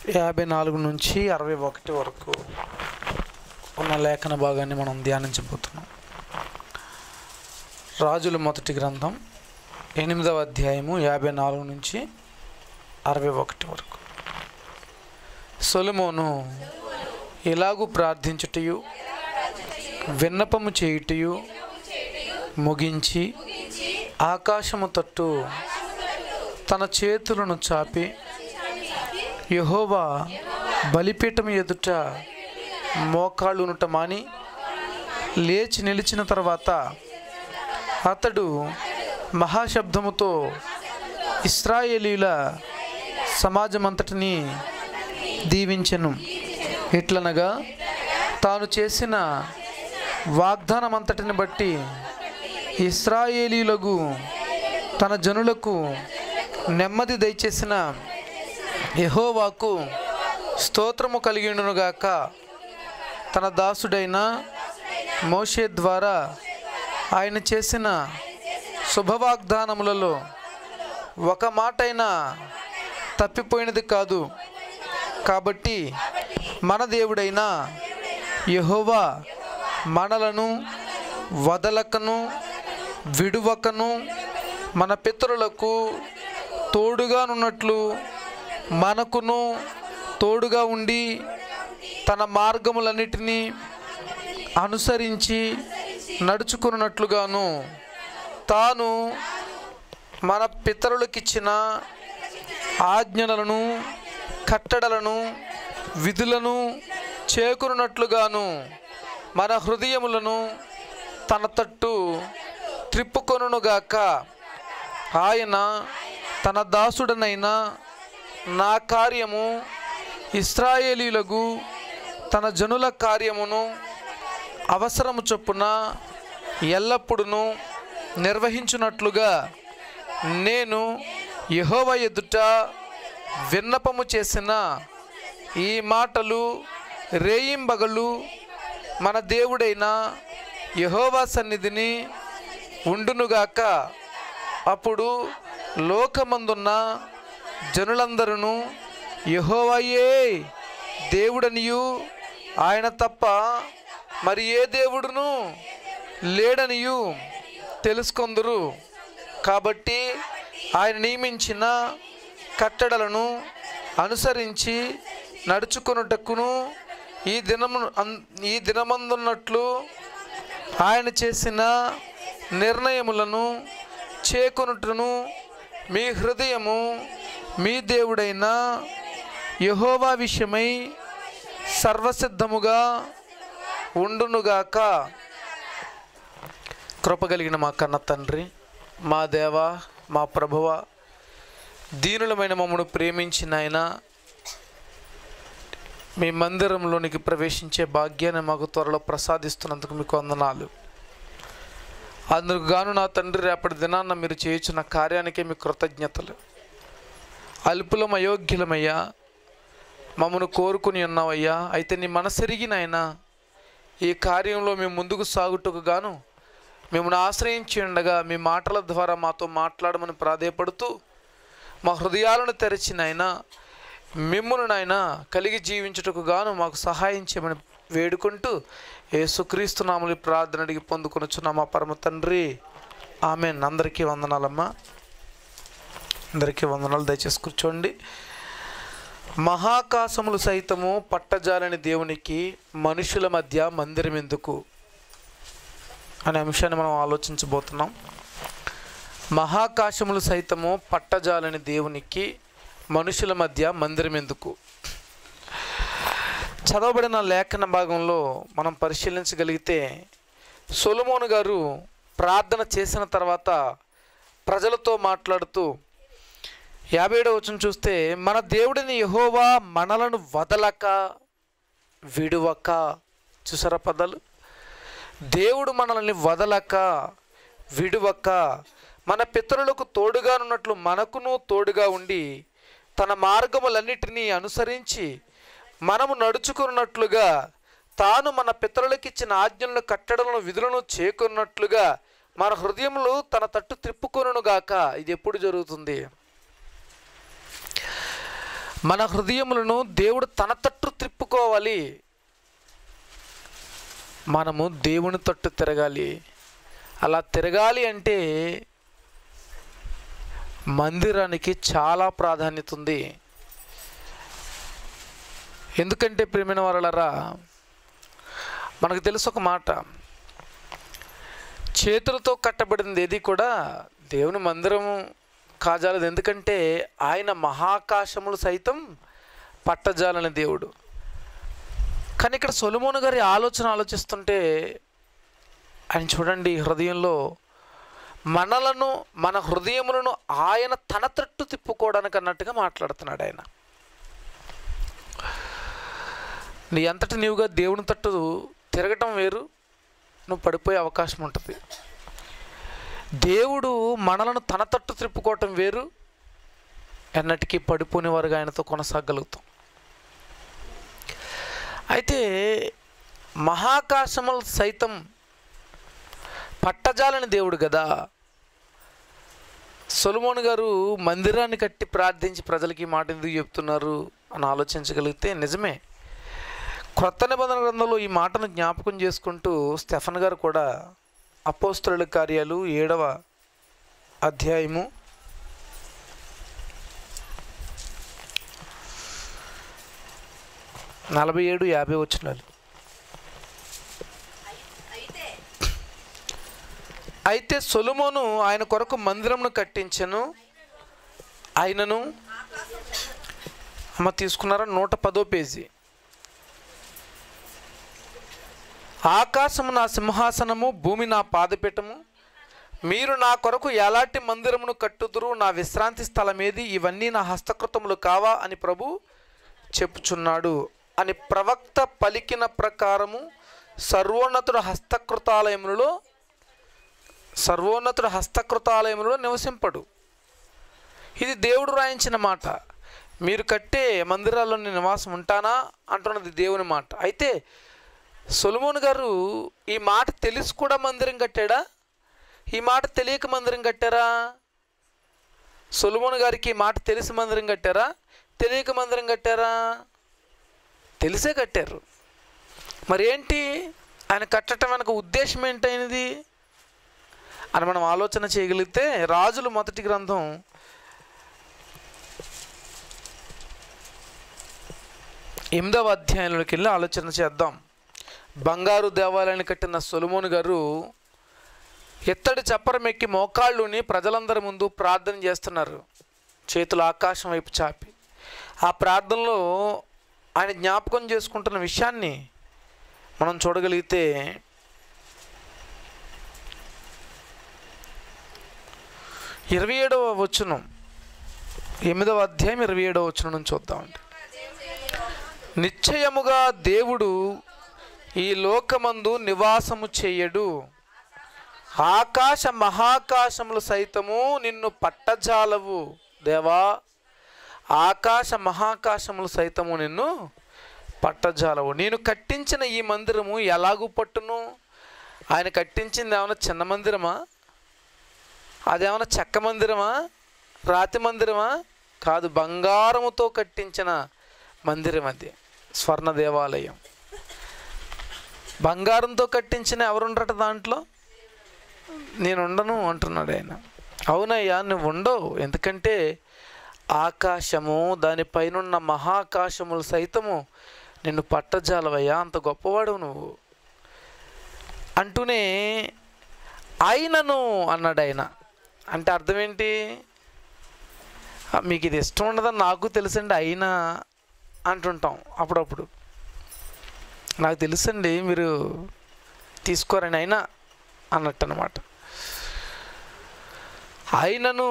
యాభై నాలుగు నుంచి అరవై ఒకటి వరకు ఉన్న లేఖన భాగాన్ని మనం ధ్యానించబోతున్నాం రాజుల మొదటి గ్రంథం ఎనిమిదవ అధ్యాయము యాభై నాలుగు నుంచి అరవై ఒకటి వరకు సొలమోను ఇలాగూ ప్రార్థించుటయు విన్నపము చేయుటయు ముగించి ఆకాశము తట్టు తన చేతులను చాపి యహోవా బలిపీఠం ఎదుట మోకాళ్ళునుట మాని లేచి నిలిచిన తర్వాత అతడు మహాశబ్దముతో ఇస్రాయేలీల సమాజమంతటిని దీవించెను ఎట్లనగా తాను చేసిన వాగ్దానమంతటిని బట్టి ఇస్రాయేలీలకు తన జనులకు నెమ్మది దయచేసిన యహోవాకు స్తోత్రము కలిగిండునుగాక తన దాసుడైన మోషే ద్వారా ఆయన చేసిన శుభవాగ్దానములలో ఒక మాటైనా తప్పిపోయినది కాదు కాబట్టి మన దేవుడైన యహోవా మనలను వదలకను విడువకను మన పితరులకు తోడుగానున్నట్లు మనకును తోడుగా ఉండి తన మార్గములన్నిటినీ అనుసరించి నడుచుకున్నట్లుగాను తాను మన పితరులకిచ్చిన ఆజ్ఞలను కట్టడలను విధులను చేకున్నట్లుగాను మన హృదయములను తన తట్టు త్రిప్పుకొనుగాక ఆయన తన దాసుడనైన నా కార్యము ఇస్రాయేలీలకు తన జనుల కార్యమును అవసరము చొప్పున ఎల్లప్పుడూ నిర్వహించున్నట్లుగా నేను యహోవ ఎదుట విన్నపము చేసిన ఈ మాటలు రేయింబగలు మన దేవుడైన యహోవా సన్నిధిని ఉండునుగాక అప్పుడు లోకమందున్న జనులందరూ యహోవయే దేవుడనియు ఆయన తప్ప మరి ఏ దేవుడును లేడనియు తెలుసుకొందురు కాబట్టి ఆయన నియమించిన కట్టడలను అనుసరించి నడుచుకొనుటకును ఈ దినము అన్- ఈ దినమందున్నట్లు ఆయన చేసిన నిర్ణయములను చేకొనుటను మీ హృదయము మీ దేవుడైన యహోవా విషయమై సర్వసిద్ధముగా ఉండునుగాక కృపగలిగిన మా కన్న తండ్రి మా దేవ మా ప్రభువ దీనులమైన మమ్మను ప్రేమించిన ఆయన మీ మందిరంలోనికి ప్రవేశించే భాగ్యాన్ని మాకు త్వరలో ప్రసాదిస్తున్నందుకు మీకు వందనాలు అందుకు గాను నా తండ్రి రేపటి దినాన్న మీరు చేయుచున్న కార్యానికే మీ కృతజ్ఞతలు అల్పులం అయోగ్యులమయ్యా మమ్మను కోరుకుని ఉన్నావయ్యా అయితే నీ మనసెరిగి నాయనా ఈ కార్యంలో మేము ముందుకు సాగుటకు గాను మిమ్మల్ని ఆశ్రయించి ఉండగా మీ మాటల ద్వారా మాతో మాట్లాడమని ప్రాధేయపడుతూ మా హృదయాలను తెరిచి నాయన మిమ్మును నాయన కలిగి జీవించుటకు గాను మాకు సహాయం చేయమని వేడుకుంటూ యేసుక్రీస్తు నామలి ప్రార్థన అడిగి పొందుకొనొచ్చున్న మా పరమ తండ్రి ఆమె అందరికీ వందనాలమ్మా అందరికీ వందనాలు దయచేసి కూర్చోండి మహాకాశములు సైతము పట్టజాలని దేవునికి మనుషుల మధ్య మందిరం ఎందుకు అనే అంశాన్ని మనం ఆలోచించబోతున్నాం మహాకాశములు సైతము పట్టజాలని దేవునికి మనుషుల మధ్య మందిరం ఎందుకు చదవబడిన లేఖన భాగంలో మనం పరిశీలించగలిగితే సొలమోను గారు ప్రార్థన చేసిన తర్వాత ప్రజలతో మాట్లాడుతూ యాభై ఏడవ వచనం చూస్తే మన దేవుడిని యహోవా మనలను వదలక విడువక చూసారా పదాలు దేవుడు మనల్ని వదలక విడువక మన పితరులకు తోడుగానున్నట్లు మనకును తోడుగా ఉండి తన మార్గములన్నిటినీ అనుసరించి మనము నడుచుకున్నట్లుగా తాను మన పితరులకిచ్చిన ఆజ్ఞలను కట్టడలను విధులను చేకున్నట్లుగా మన హృదయములు తన తట్టు త్రిప్పుకొనుగాక ఇది ఎప్పుడు జరుగుతుంది మన హృదయములను దేవుడు తన తట్టు త్రిప్పుకోవాలి మనము దేవుని తట్టు తిరగాలి అలా తిరగాలి అంటే మందిరానికి చాలా ప్రాధాన్యత ఉంది ఎందుకంటే ప్రేమైన వారలరా మనకు తెలుసు ఒక మాట చేతులతో కట్టబడింది ఏది కూడా దేవుని మందిరం కాజాలదు ఎందుకంటే ఆయన మహాకాశములు సైతం పట్టజాలని దేవుడు కానీ ఇక్కడ సొలమోను గారి ఆలోచన ఆలోచిస్తుంటే ఆయన చూడండి హృదయంలో మనలను మన హృదయములను ఆయన తన తట్టు తిప్పుకోవడానికి అన్నట్టుగా మాట్లాడుతున్నాడు ఆయన నీ అంతటి నీవుగా దేవుని తట్టు తిరగటం వేరు నువ్వు పడిపోయే అవకాశం ఉంటుంది దేవుడు మనలను తన తట్టు త్రిప్పుకోవటం వేరు ఎన్నటికీ పడిపోని వారుగా ఆయనతో కొనసాగలుగుతాం అయితే మహాకాశములు సైతం పట్టజాలని దేవుడు కదా సొలమోన్ గారు మందిరాన్ని కట్టి ప్రార్థించి ప్రజలకి ఈ మాట ఎందుకు చెప్తున్నారు అని ఆలోచించగలిగితే నిజమే క్రొత్త నిబంధన గ్రంథంలో ఈ మాటను జ్ఞాపకం చేసుకుంటూ స్టెఫన్ గారు కూడా అపోస్తుల కార్యాలు ఏడవ అధ్యాయము నలభై ఏడు యాభై వచ్చినాలు అయితే అయితే సొలొమోను ఆయన కొరకు మందిరమును కట్టించెను ఆయనను అమ్మ తీసుకున్నారా నూట పదో పేజీ ఆకాశము నా సింహాసనము భూమి నా పాదపీఠము మీరు నా కొరకు ఎలాంటి మందిరమును కట్టుదురు నా విశ్రాంతి స్థలమేది ఇవన్నీ నా హస్తకృతములు కావా అని ప్రభు చెప్పుచున్నాడు అని ప్రవక్త పలికిన ప్రకారము సర్వోన్నతుడు హస్తకృతాలయములలో సర్వోన్నతుడు హస్తకృతాలయములో నివసింపడు ఇది దేవుడు రాయించిన మాట మీరు కట్టే మందిరాల్లో నేను నివాసం ఉంటానా అంటున్నది దేవుని మాట అయితే సొలమోన్ గారు ఈ మాట తెలిసి కూడా మందిరం కట్టాడా ఈ మాట తెలియక మందిరం కట్టారా సొలమోన్ గారికి ఈ మాట తెలిసి మందిరం కట్టారా తెలియక మందిరం కట్టారా తెలిసే కట్టారు మరి ఏంటి ఆయన కట్టడం వెనక ఉద్దేశం ఏంటైనది అని మనం ఆలోచన చేయగలిగితే రాజులు మొదటి గ్రంథం ఎనిమిదవ అధ్యాయంలోకి వెళ్ళి ఆలోచన చేద్దాం బంగారు దేవాలయాన్ని కట్టిన సొలమోన్ గారు ఎత్తడి చప్పరం ఎక్కి మోకాళ్ళుని ప్రజలందరి ముందు ప్రార్థన చేస్తున్నారు చేతులు ఆకాశం వైపు చాపి ఆ ప్రార్థనలో ఆయన జ్ఞాపకం చేసుకుంటున్న విషయాన్ని మనం చూడగలిగితే ఇరవై ఏడవ వచనం ఎనిమిదవ అధ్యాయం ఇరవై ఏడవ వచనం నుంచి చూద్దామండి నిశ్చయముగా దేవుడు ఈ లోకమందు నివాసము చేయడు ఆకాశ మహాకాశములు సైతము నిన్ను పట్టజాలవు దేవా ఆకాశ మహాకాశములు సైతము నిన్ను పట్టజాలవు నేను కట్టించిన ఈ మందిరము ఎలాగూ పట్టును ఆయన కట్టించింది ఏమైనా చిన్న మందిరమా అదేమైనా చెక్క మందిరమా రాతి మందిరమా కాదు బంగారముతో కట్టించిన మందిరం అది స్వర్ణ దేవాలయం బంగారంతో కట్టించిన ఎవరుండరట దాంట్లో నేను ఉండను అంటున్నాడు ఆయన అవునయ్యా నువ్వు ఉండవు ఎందుకంటే ఆకాశము దానిపైనున్న మహాకాశములు సైతము నిన్ను పట్టజాలవయ్యా అంత గొప్పవాడు నువ్వు అంటూనే ఆయనను అన్నాడు ఆయన అంటే అర్థం ఏంటి ఆ, మీకు ఇది ఇష్టం ఉండదని నాకు తెలుసండి అయినా అంటుంటాం అప్పుడప్పుడు నాకు తెలుసండి మీరు తీసుకోరని అయినా అన్నట్టు అనమాట ఆయనను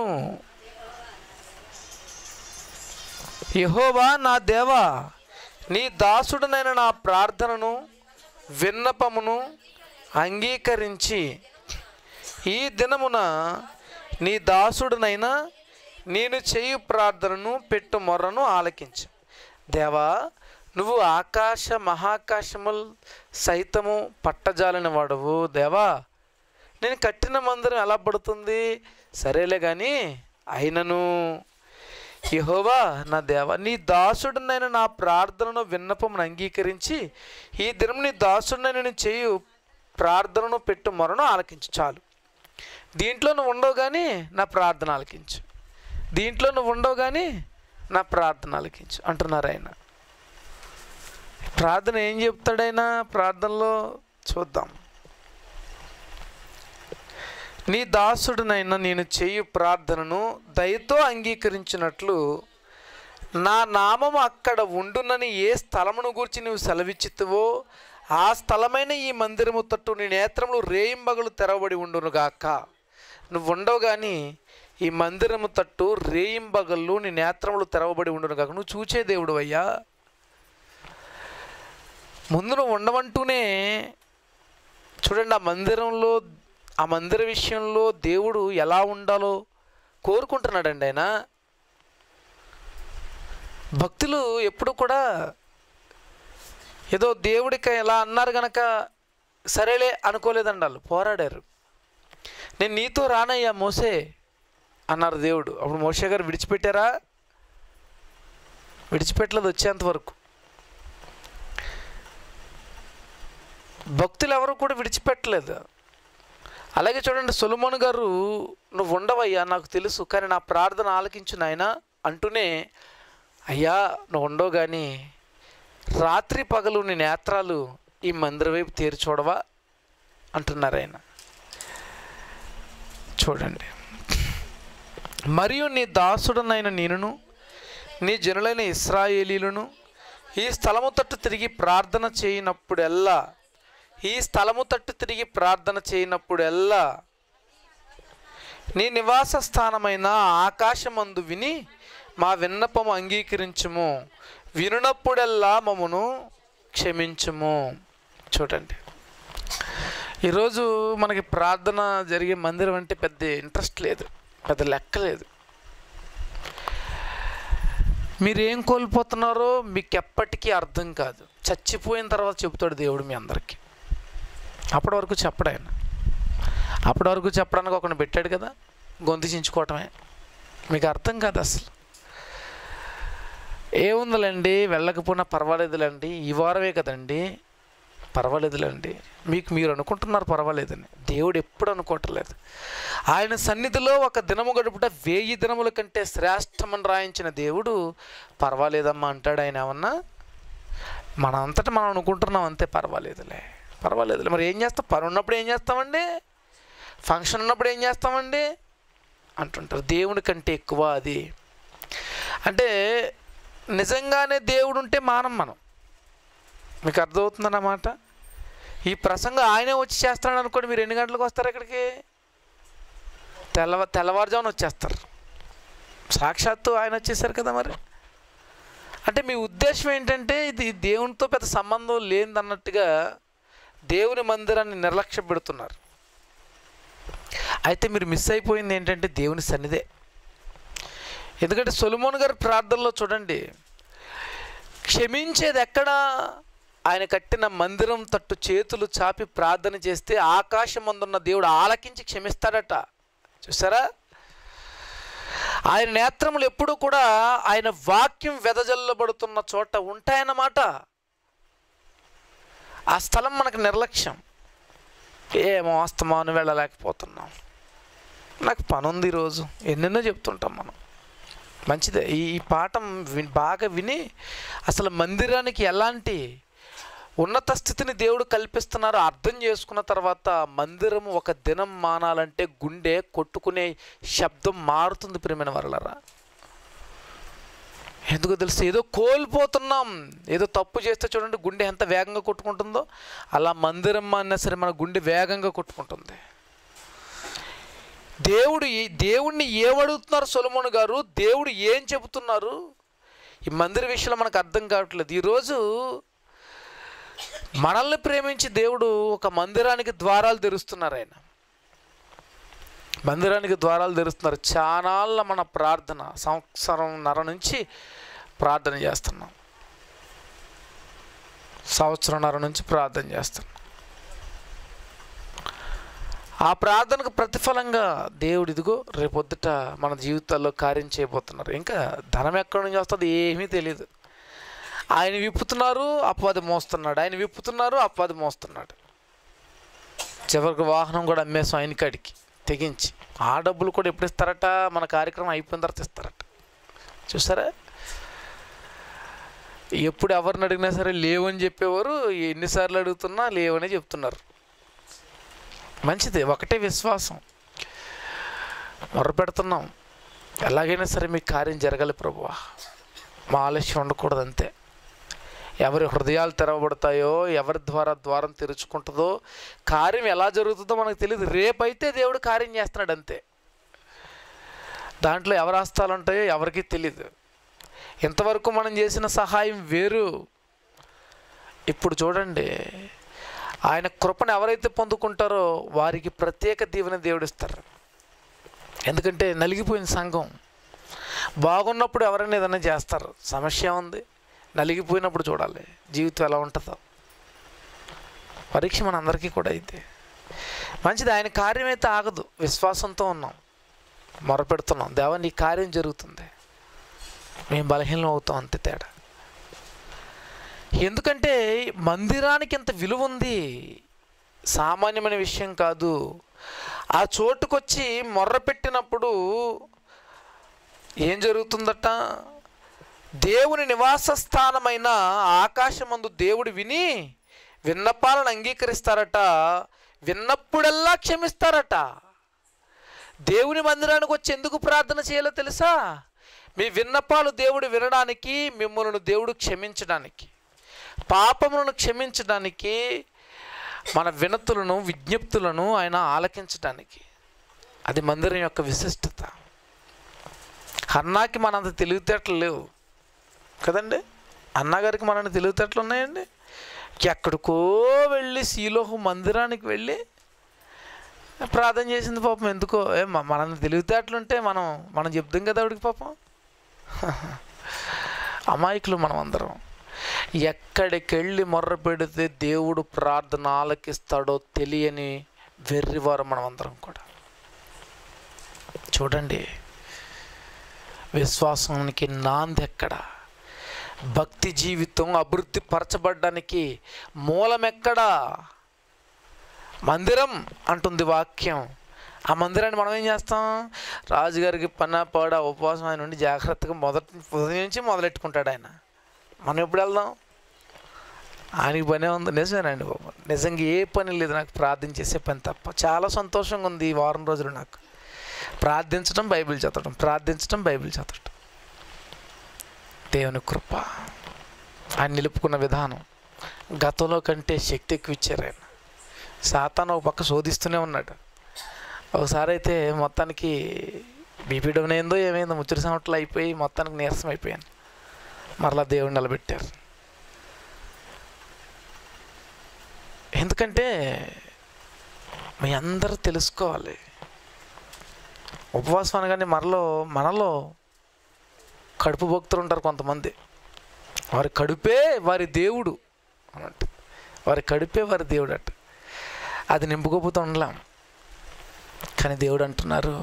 యహోవా నా దేవా నీ దాసుడనైన నా ప్రార్థనను విన్నపమును అంగీకరించి ఈ దినమున నీ దాసుడనైనా నేను చేయు ప్రార్థనను పెట్టు మొర్రను ఆలకించు దేవా నువ్వు ఆకాశ మహాకాశముల్ సైతము పట్టజాలని వాడవు దేవా నేను కట్టిన మందిరం ఎలా పడుతుంది సరేలే కానీ అయినను యహోవా నా దేవ నీ దాసుడునైన నా ప్రార్థనను విన్నపమును అంగీకరించి ఈ దినం నీ దాసుడినైన నేను చేయు ప్రార్థనను పెట్టు మొరను ఆలకించు చాలు దీంట్లో నువ్వు ఉండవు కానీ నా ప్రార్థన ఆలకించు దీంట్లో నువ్వు ఉండవు కానీ నా ప్రార్థన ఆలకించు అంటున్నారు ఆయన ప్రార్థన ఏం చెప్తాడైనా ప్రార్థనలో చూద్దాం నీ దాసుడినైనా నేను చేయు ప్రార్థనను దయతో అంగీకరించినట్లు నా నామము అక్కడ ఉండునని ఏ స్థలమును గూర్చి నువ్వు సెలవిచ్చితువో ఆ స్థలమైన ఈ మందిరము తట్టు నీ నేత్రములు రేయింబగలు తెరవబడి ఉండునుగాక నువ్వు ఉండవు కానీ ఈ మందిరము తట్టు రేయింబగళ్ళు నీ నేత్రములు తెరవబడి ఉండునుగాక నువ్వు చూచే దేవుడు అయ్యా ముందు నువ్వు ఉండమంటూనే చూడండి ఆ మందిరంలో ఆ మందిర విషయంలో దేవుడు ఎలా ఉండాలో కోరుకుంటున్నాడండి ఆయన భక్తులు ఎప్పుడు కూడా ఏదో దేవుడికి ఎలా అన్నారు గనక సరేలే అనుకోలేదండి వాళ్ళు పోరాడారు నేను నీతో రానయ్యా మోసే అన్నారు దేవుడు అప్పుడు మోసే గారు విడిచిపెట్టారా విడిచిపెట్టలేదు వచ్చేంత వరకు భక్తులు ఎవరు కూడా విడిచిపెట్టలేదు అలాగే చూడండి సొలమోన్ గారు నువ్వు ఉండవయ్యా నాకు తెలుసు కానీ నా ప్రార్థన ఆలకించు నాయన అంటూనే అయ్యా నువ్వు ఉండవు కానీ రాత్రి పగలు నీ నేత్రాలు ఈ మందిర వైపు తేరి చూడవా అంటున్నారు ఆయన చూడండి మరియు నీ దాసుడనైన నేనును నీ జనులైన ఇస్రాయేలీలను ఈ స్థలము తట్టు తిరిగి ప్రార్థన చేయనప్పుడెల్లా ఈ స్థలము తట్టు తిరిగి ప్రార్థన చేయనప్పుడెల్లా నీ నివాస స్థానమైన ఆకాశమందు విని మా విన్నపము అంగీకరించుము వినునప్పుడెల్లా మమ్మను క్షమించుము చూడండి ఈరోజు మనకి ప్రార్థన జరిగే మందిరం అంటే పెద్ద ఇంట్రెస్ట్ లేదు పెద్ద లెక్క లేదు మీరేం కోల్పోతున్నారో మీకు ఎప్పటికీ అర్థం కాదు చచ్చిపోయిన తర్వాత చెబుతాడు దేవుడు మీ అందరికీ అప్పటి వరకు చెప్పడు ఆయన అప్పటి వరకు చెప్పడానికి ఒకరిని పెట్టాడు కదా గొంతు చించుకోవటమే మీకు అర్థం కాదు అసలు ఏముందిలేండి వెళ్ళకపోయినా పర్వాలేదులేండి ఈ వారమే కదండి పర్వాలేదులేండి మీకు మీరు అనుకుంటున్నారు పర్వాలేదని దేవుడు ఎప్పుడు అనుకోవట్లేదు ఆయన సన్నిధిలో ఒక దినము గడుపుట వేయి దినముల కంటే శ్రేష్టమని రాయించిన దేవుడు పర్వాలేదమ్మా అంటాడు ఆయన ఏమన్నా మన అంతటా మనం అనుకుంటున్నాం అంతే పర్వాలేదులే పర్వాలేదులే మరి ఏం చేస్తాం పని ఉన్నప్పుడు ఏం చేస్తామండి ఫంక్షన్ ఉన్నప్పుడు ఏం చేస్తామండి అంటుంటారు దేవుడి కంటే ఎక్కువ అది అంటే నిజంగానే దేవుడు ఉంటే మానం మనం మీకు అర్థమవుతుందన్నమాట ఈ ప్రసంగం ఆయనే వచ్చి చేస్తున్నాడు అనుకోండి మీరు ఎన్ని గంటలకు వస్తారు ఇక్కడికి తెల్లవ తెల్లవారుజామున వచ్చేస్తారు సాక్షాత్తు ఆయన వచ్చేసారు కదా మరి అంటే మీ ఉద్దేశం ఏంటంటే ఇది దేవునితో పెద్ద సంబంధం లేనిదన్నట్టుగా దేవుని మందిరాన్ని నిర్లక్ష్య పెడుతున్నారు అయితే మీరు మిస్ అయిపోయింది ఏంటంటే దేవుని సన్నిధే ఎందుకంటే సొలమోన్ గారి ప్రార్థనలో చూడండి క్షమించేది ఎక్కడా ఆయన కట్టిన మందిరం తట్టు చేతులు చాపి ప్రార్థన చేస్తే ఆకాశం అందున్న దేవుడు ఆలకించి క్షమిస్తాడట చూసారా ఆయన నేత్రములు ఎప్పుడు కూడా ఆయన వాక్యం వెదజల్లబడుతున్న చోట ఉంటాయన్నమాట ఆ స్థలం మనకు నిర్లక్ష్యం ఏమో అస్తమాను వెళ్ళలేకపోతున్నాం నాకు పని ఉంది ఈరోజు ఎన్నెన్నో చెప్తుంటాం మనం మంచిదే ఈ ఈ పాఠం వి- బాగా విని అసలు మందిరానికి ఎలాంటి ఉన్నత స్థితిని దేవుడు కల్పిస్తున్నారో అర్థం చేసుకున్న తర్వాత మందిరం ఒక దినం మానాలంటే గుండె కొట్టుకునే శబ్దం మారుతుంది ప్రేమైన వరలరా ఎందుకు తెలుసు ఏదో కోల్పోతున్నాం ఏదో తప్పు చేస్తే చూడండి గుండె ఎంత వేగంగా కొట్టుకుంటుందో అలా మందిరం అన్నా సరే మన గుండె వేగంగా కొట్టుకుంటుంది దేవుడు ఈ- దేవుణ్ణి ఏమడుగుతున్నారు సొలమోను గారు దేవుడు ఏం చెబుతున్నారు ఈ మందిర విషయంలో మనకు అర్థం కావట్లేదు ఈరోజు మనల్ని ప్రేమించి దేవుడు ఒక మందిరానికి ద్వారాలు తెరుస్తున్నారు ఆయన మందిరానికి ద్వారాలు తెరుస్తున్నారు చానాళ్ళ మన ప్రార్థన సంవత్సరం నర నుంచి ప్రార్థన చేస్తున్నాం సంవత్సరంన్నర నుంచి ప్రార్థన చేస్తున్నాం ఆ ప్రార్థనకు ప్రతిఫలంగా దేవుడు ఇదిగో రేపొద్దుట మన జీవితాల్లో కార్యం చేయబోతున్నారు ఇంకా ధనం ఎక్కడి నుంచి వస్తుంది ఏమీ తెలియదు ఆయన విప్పుతున్నారు అపవాది మోస్తున్నాడు ఆయన విప్పుతున్నారు అపవాది మోస్తున్నాడు చివరికి వాహనం కూడా అమ్మేసాం ఆయన కాడికి తెగించి ఆ డబ్బులు కూడా ఎప్పుడు ఇస్తారట మన కార్యక్రమం అయిపోయిన తర్వాత ఇస్తారట చూసారా ఎప్పుడు ఎవరిని అడిగినా సరే లేవని చెప్పేవారు ఎన్నిసార్లు అడుగుతున్నా లేవనే చెప్తున్నారు మంచిది ఒకటే విశ్వాసం మొర్ర పెడుతున్నాం ఎలాగైనా సరే మీ కార్యం జరగాలి ప్రభువా మా ఆలస్యం ఉండకూడదు అంతే ఎవరి హృదయాలు తెరవబడతాయో ఎవరి ద్వారా ద్వారం తెరుచుకుంటుందో కార్యం ఎలా జరుగుతుందో మనకు తెలియదు రేపైతే దేవుడు కార్యం చేస్తున్నాడు అంతే దాంట్లో ఎవరి హస్తాలు ఉంటాయో ఎవరికీ తెలియదు ఇంతవరకు మనం చేసిన సహాయం వేరు ఇప్పుడు చూడండి ఆయన కృపను ఎవరైతే పొందుకుంటారో వారికి ప్రత్యేక దీవెన దేవుడిస్తారు ఎందుకంటే నలిగిపోయిన సంఘం బాగున్నప్పుడు ఎవరైనా ఏదైనా చేస్తారు సమస్య ఉంది నలిగిపోయినప్పుడు చూడాలి జీవితం ఎలా ఉంటుందో పరీక్ష మన అందరికీ కూడా అయితే మంచిది ఆయన కార్యం అయితే ఆగదు విశ్వాసంతో ఉన్నాం మొరపెడుతున్నాం దేవా నీ కార్యం జరుగుతుంది మేము బలహీనం అవుతాం అంతే తేడా ఎందుకంటే మందిరానికి ఇంత విలువ ఉంది సామాన్యమైన విషయం కాదు ఆ చోటుకొచ్చి మొర్ర పెట్టినప్పుడు ఏం జరుగుతుందట దేవుని నివాస స్థానమైన ఆకాశమందు దేవుడు విని విన్నపాలను అంగీకరిస్తారట విన్నప్పుడల్లా క్షమిస్తారట దేవుని మందిరానికి వచ్చి ఎందుకు ప్రార్థన చేయాలో తెలుసా మీ విన్నపాలు దేవుడు వినడానికి మిమ్మల్ని దేవుడు క్షమించడానికి పాపములను క్షమించడానికి మన వినతులను విజ్ఞప్తులను ఆయన ఆలకించడానికి అది మందిరం యొక్క విశిష్టత అన్నాకి మనంత తెలివితేటలు లేవు కదండి అన్నగారికి మన తెలివితేటలు ఉన్నాయండి ఎక్కడికో వెళ్ళి శీలోహు మందిరానికి వెళ్ళి ప్రార్థన చేసింది పాపం ఎందుకో ఏ మ- మన తెలివితేటలు ఉంటే మనం మనం చెప్తాం కదా ఆవిడకి పాపం అమాయకులు మనం అందరం ఎక్కడికెళ్ళి మొర్ర పెడితే దేవుడు ప్రార్థన ఆలకిస్తాడో తెలియని వెర్రివారు మనం అందరం కూడా చూడండి విశ్వాసానికి నాంది ఎక్కడ భక్తి జీవితం అభివృద్ధి పరచబడ్డానికి మూలం ఎక్కడా మందిరం అంటుంది వాక్యం ఆ మందిరాన్ని మనం ఏం చేస్తాం రాజుగారికి పన్న పాడ ఉపవాసం ఆయన నుండి జాగ్రత్తగా మొదటి ఉదయం నుంచి మొదలెట్టుకుంటాడు ఆయన మనం ఎప్పుడు వెళ్దాం ఆయనకి పనే ఉంది నిజమేనండి బాబు నిజంగా ఏ పని లేదు నాకు ప్రార్థన చేసే పని తప్ప చాలా సంతోషంగా ఉంది ఈ వారం రోజులు నాకు ప్రార్థించడం బైబిల్ చదవడం ప్రార్థించడం బైబిల్ చదవడం దేవుని కృప ఆయన నిలుపుకున్న విధానం గతంలో కంటే శక్తి ఎక్కువ ఇచ్చారు ఆయన సాతాను ఒక పక్క శోధిస్తూనే ఉన్నాడు ఒకసారి అయితే మొత్తానికి బీపీ డౌన్ అయిందో ఏమైందో ముచ్చటి సంవత్సరాలు అయిపోయి మొత్తానికి నీరసం అయిపోయాను మరలా దేవుడు నిలబెట్టారు ఎందుకంటే మీ అందరూ తెలుసుకోవాలి ఉపవాసం అనగానే మనలో మనలో కడుపు భక్తులు ఉంటారు కొంతమంది వారి కడుపే వారి దేవుడు అన్నట్టు వారి కడుపే వారి దేవుడు అట అది నింపుకోపోతూ ఉండలేం కానీ దేవుడు అంటున్నారు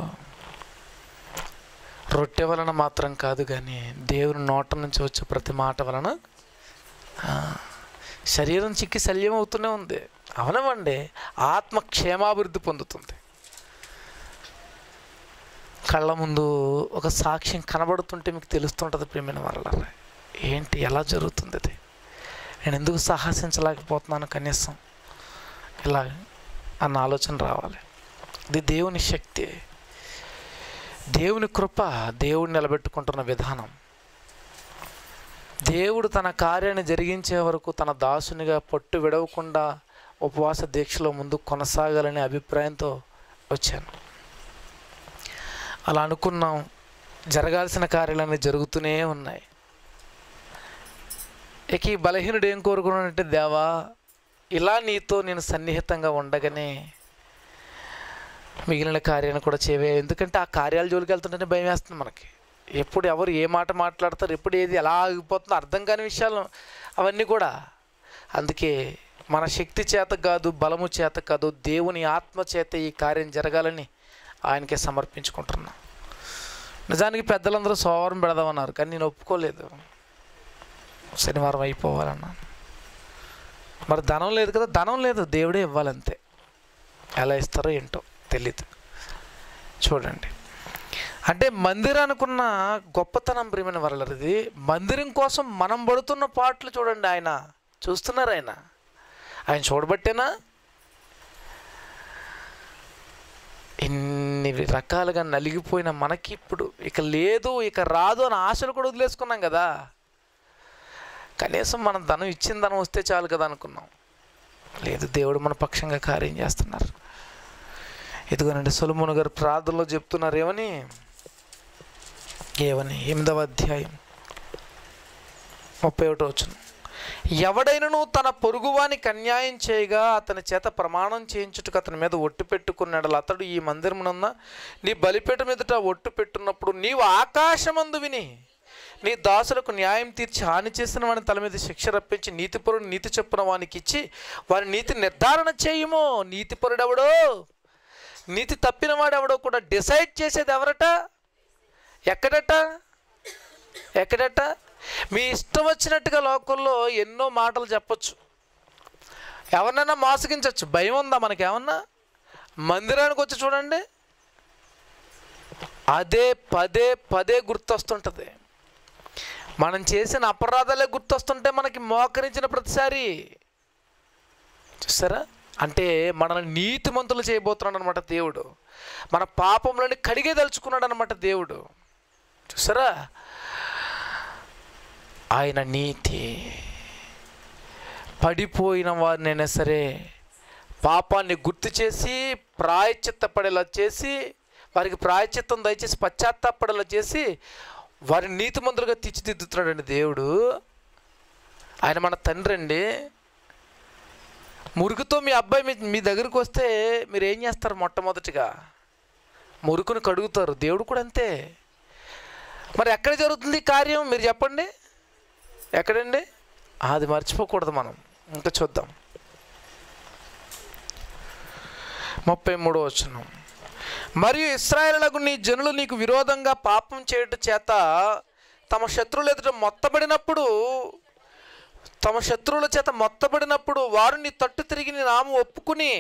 రొట్టె వలన మాత్రం కాదు కానీ దేవుని నోట నుంచి వచ్చే ప్రతి మాట వలన ఆ, శరీరం చిక్కి శల్యం అవుతూనే ఉంది అవనవండి ఆత్మ క్షేమాభివృద్ధి పొందుతుంది కళ్ళ ముందు ఒక సాక్ష్యం కనబడుతుంటే మీకు తెలుస్తుంటుంది ప్రేమైన వల్ల ఏంటి ఎలా జరుగుతుంది ఇది నేను ఎందుకు సాహసించలేకపోతున్నాను కనీసం ఇలా అన్న ఆలోచన రావాలి ఇది దేవుని శక్తి దేవుని కృప దేవుడు నిలబెట్టుకుంటున్న విధానం దేవుడు తన కార్యాన్ని జరిగించే వరకు తన దాసునిగా పట్టు విడవకుండా ఉపవాస దీక్షలో ముందు కొనసాగాలనే అభిప్రాయంతో వచ్చాను అలా అనుకున్నాం జరగాల్సిన కార్యాలన్నీ జరుగుతూనే ఉన్నాయి ఇక ఈ బలహీనుడు ఏం కోరుకున్నాడంటే దేవా ఇలా నీతో నేను సన్నిహితంగా ఉండగానే మిగిలిన కార్యాన్ని కూడా చేయవే ఎందుకంటే ఆ కార్యాల జోలికి వెళ్తుంటేనే భయం వేస్తుంది మనకి ఎప్పుడు ఎవరు ఏ మాట మాట్లాడతారు ఎప్పుడు ఏది ఎలా ఆగిపోతుందో అర్థం కాని విషయాలు అవన్నీ కూడా అందుకే మన శక్తి చేత కాదు బలము చేత కాదు దేవుని ఆత్మ చేత ఈ కార్యం జరగాలని ఆయనకే సమర్పించుకుంటున్నాం నిజానికి పెద్దలందరూ సోమవారం పెడదామన్నారు కానీ నేను ఒప్పుకోలేదు శనివారం అయిపోవాలన్నాను మరి ధనం లేదు కదా ధనం లేదు దేవుడే ఇవ్వాలంతే ఎలా ఇస్తారో ఏంటో తెలీదు చూడండి అంటే మందిరానికున్న గొప్పతనం ప్రియమైన వరలది మందిరం కోసం మనం పడుతున్న పాటలు చూడండి ఆయన చూస్తున్నారు ఆయన ఆయన చూడబట్టేనా ఇన్ని రకాలుగా నలిగిపోయిన మనకి ఇప్పుడు ఇక లేదు ఇక రాదు అని ఆశలు కూడా వదిలేసుకున్నాం కదా కనీసం మనం ధనం ఇచ్చిన ధనం వస్తే చాలు కదా అనుకున్నాం లేదు దేవుడు మన పక్షంగా కార్యం చేస్తున్నారు ఇదిగోనండి సొలమును గారు ప్రార్థనలో చెప్తున్నారు ఏమని ఏమని ఎనిమిదవ అధ్యాయం ముప్పై ఒకటో వచ్చును ఎవడైనను తన పొరుగువానికి అన్యాయం చేయగా అతని చేత ప్రమాణం చేయించుటకు అతని మీద ఒట్టు పెట్టుకున్నాడు అతడు ఈ మందిరమునున్న నీ బలిపీఠ మీదట ఒట్టు పెట్టున్నప్పుడు నీవు ఆకాశమందు విని నీ దాసులకు న్యాయం తీర్చి హాని చేసిన వాని తల మీద శిక్ష రప్పించి నీతిపరుడు నీతి చొప్పున వానికి ఇచ్చి వారి నీతి నిర్ధారణ చేయుమో నీతిపరుడెవడో నీతి తప్పిన వాడెవడో కూడా డిసైడ్ చేసేది ఎవరట ఎక్కడట ఎక్కడట మీ ఇష్టం వచ్చినట్టుగా లోకల్లో ఎన్నో మాటలు చెప్పొచ్చు ఎవరినైనా మోసగించవచ్చు భయం ఉందా మనకేమన్నా మందిరానికి వచ్చి చూడండి అదే పదే పదే గుర్తొస్తుంటుంది మనం చేసిన అపరాధాలే గుర్తొస్తుంటే మనకి మోకరించిన ప్రతిసారి చూసారా అంటే మనల్ని నీతిమంతులు చేయబోతున్నాడు అనమాట దేవుడు మన పాపంలోని కడిగే దలుచుకున్నాడు అనమాట దేవుడు చూసారా ఆయన నీతి పడిపోయిన వారినైనా సరే పాపాన్ని గుర్తు చేసి ప్రాయచిత్తపడేలా చేసి వారికి ప్రాయచిత్తం దయచేసి పశ్చాత్తాపడేలా చేసి వారిని నీతిమంతులుగా తీర్చిదిద్దుతున్నాడండి దేవుడు ఆయన మన తండ్రి అండి మురుగుతో మీ అబ్బాయి మీ మీ దగ్గరికి వస్తే మీరు ఏం చేస్తారు మొట్టమొదటిగా మురుకుని కడుగుతారు దేవుడు కూడా అంతే మరి ఎక్కడ జరుగుతుంది ఈ కార్యం మీరు చెప్పండి ఎక్కడండి అది మర్చిపోకూడదు మనం ఇంకా చూద్దాం ముప్పై మూడో వచనం మరియు ఇస్రాయేలులకు నీ జనులు నీకు విరోధంగా పాపం చేయట చేత తమ శత్రువులు ఎదుట మొత్తబడినప్పుడు తమ శత్రువుల చేత మొత్తబడినప్పుడు వారు నీ తట్టు తిరిగి నీ నామం ఒప్పుకుని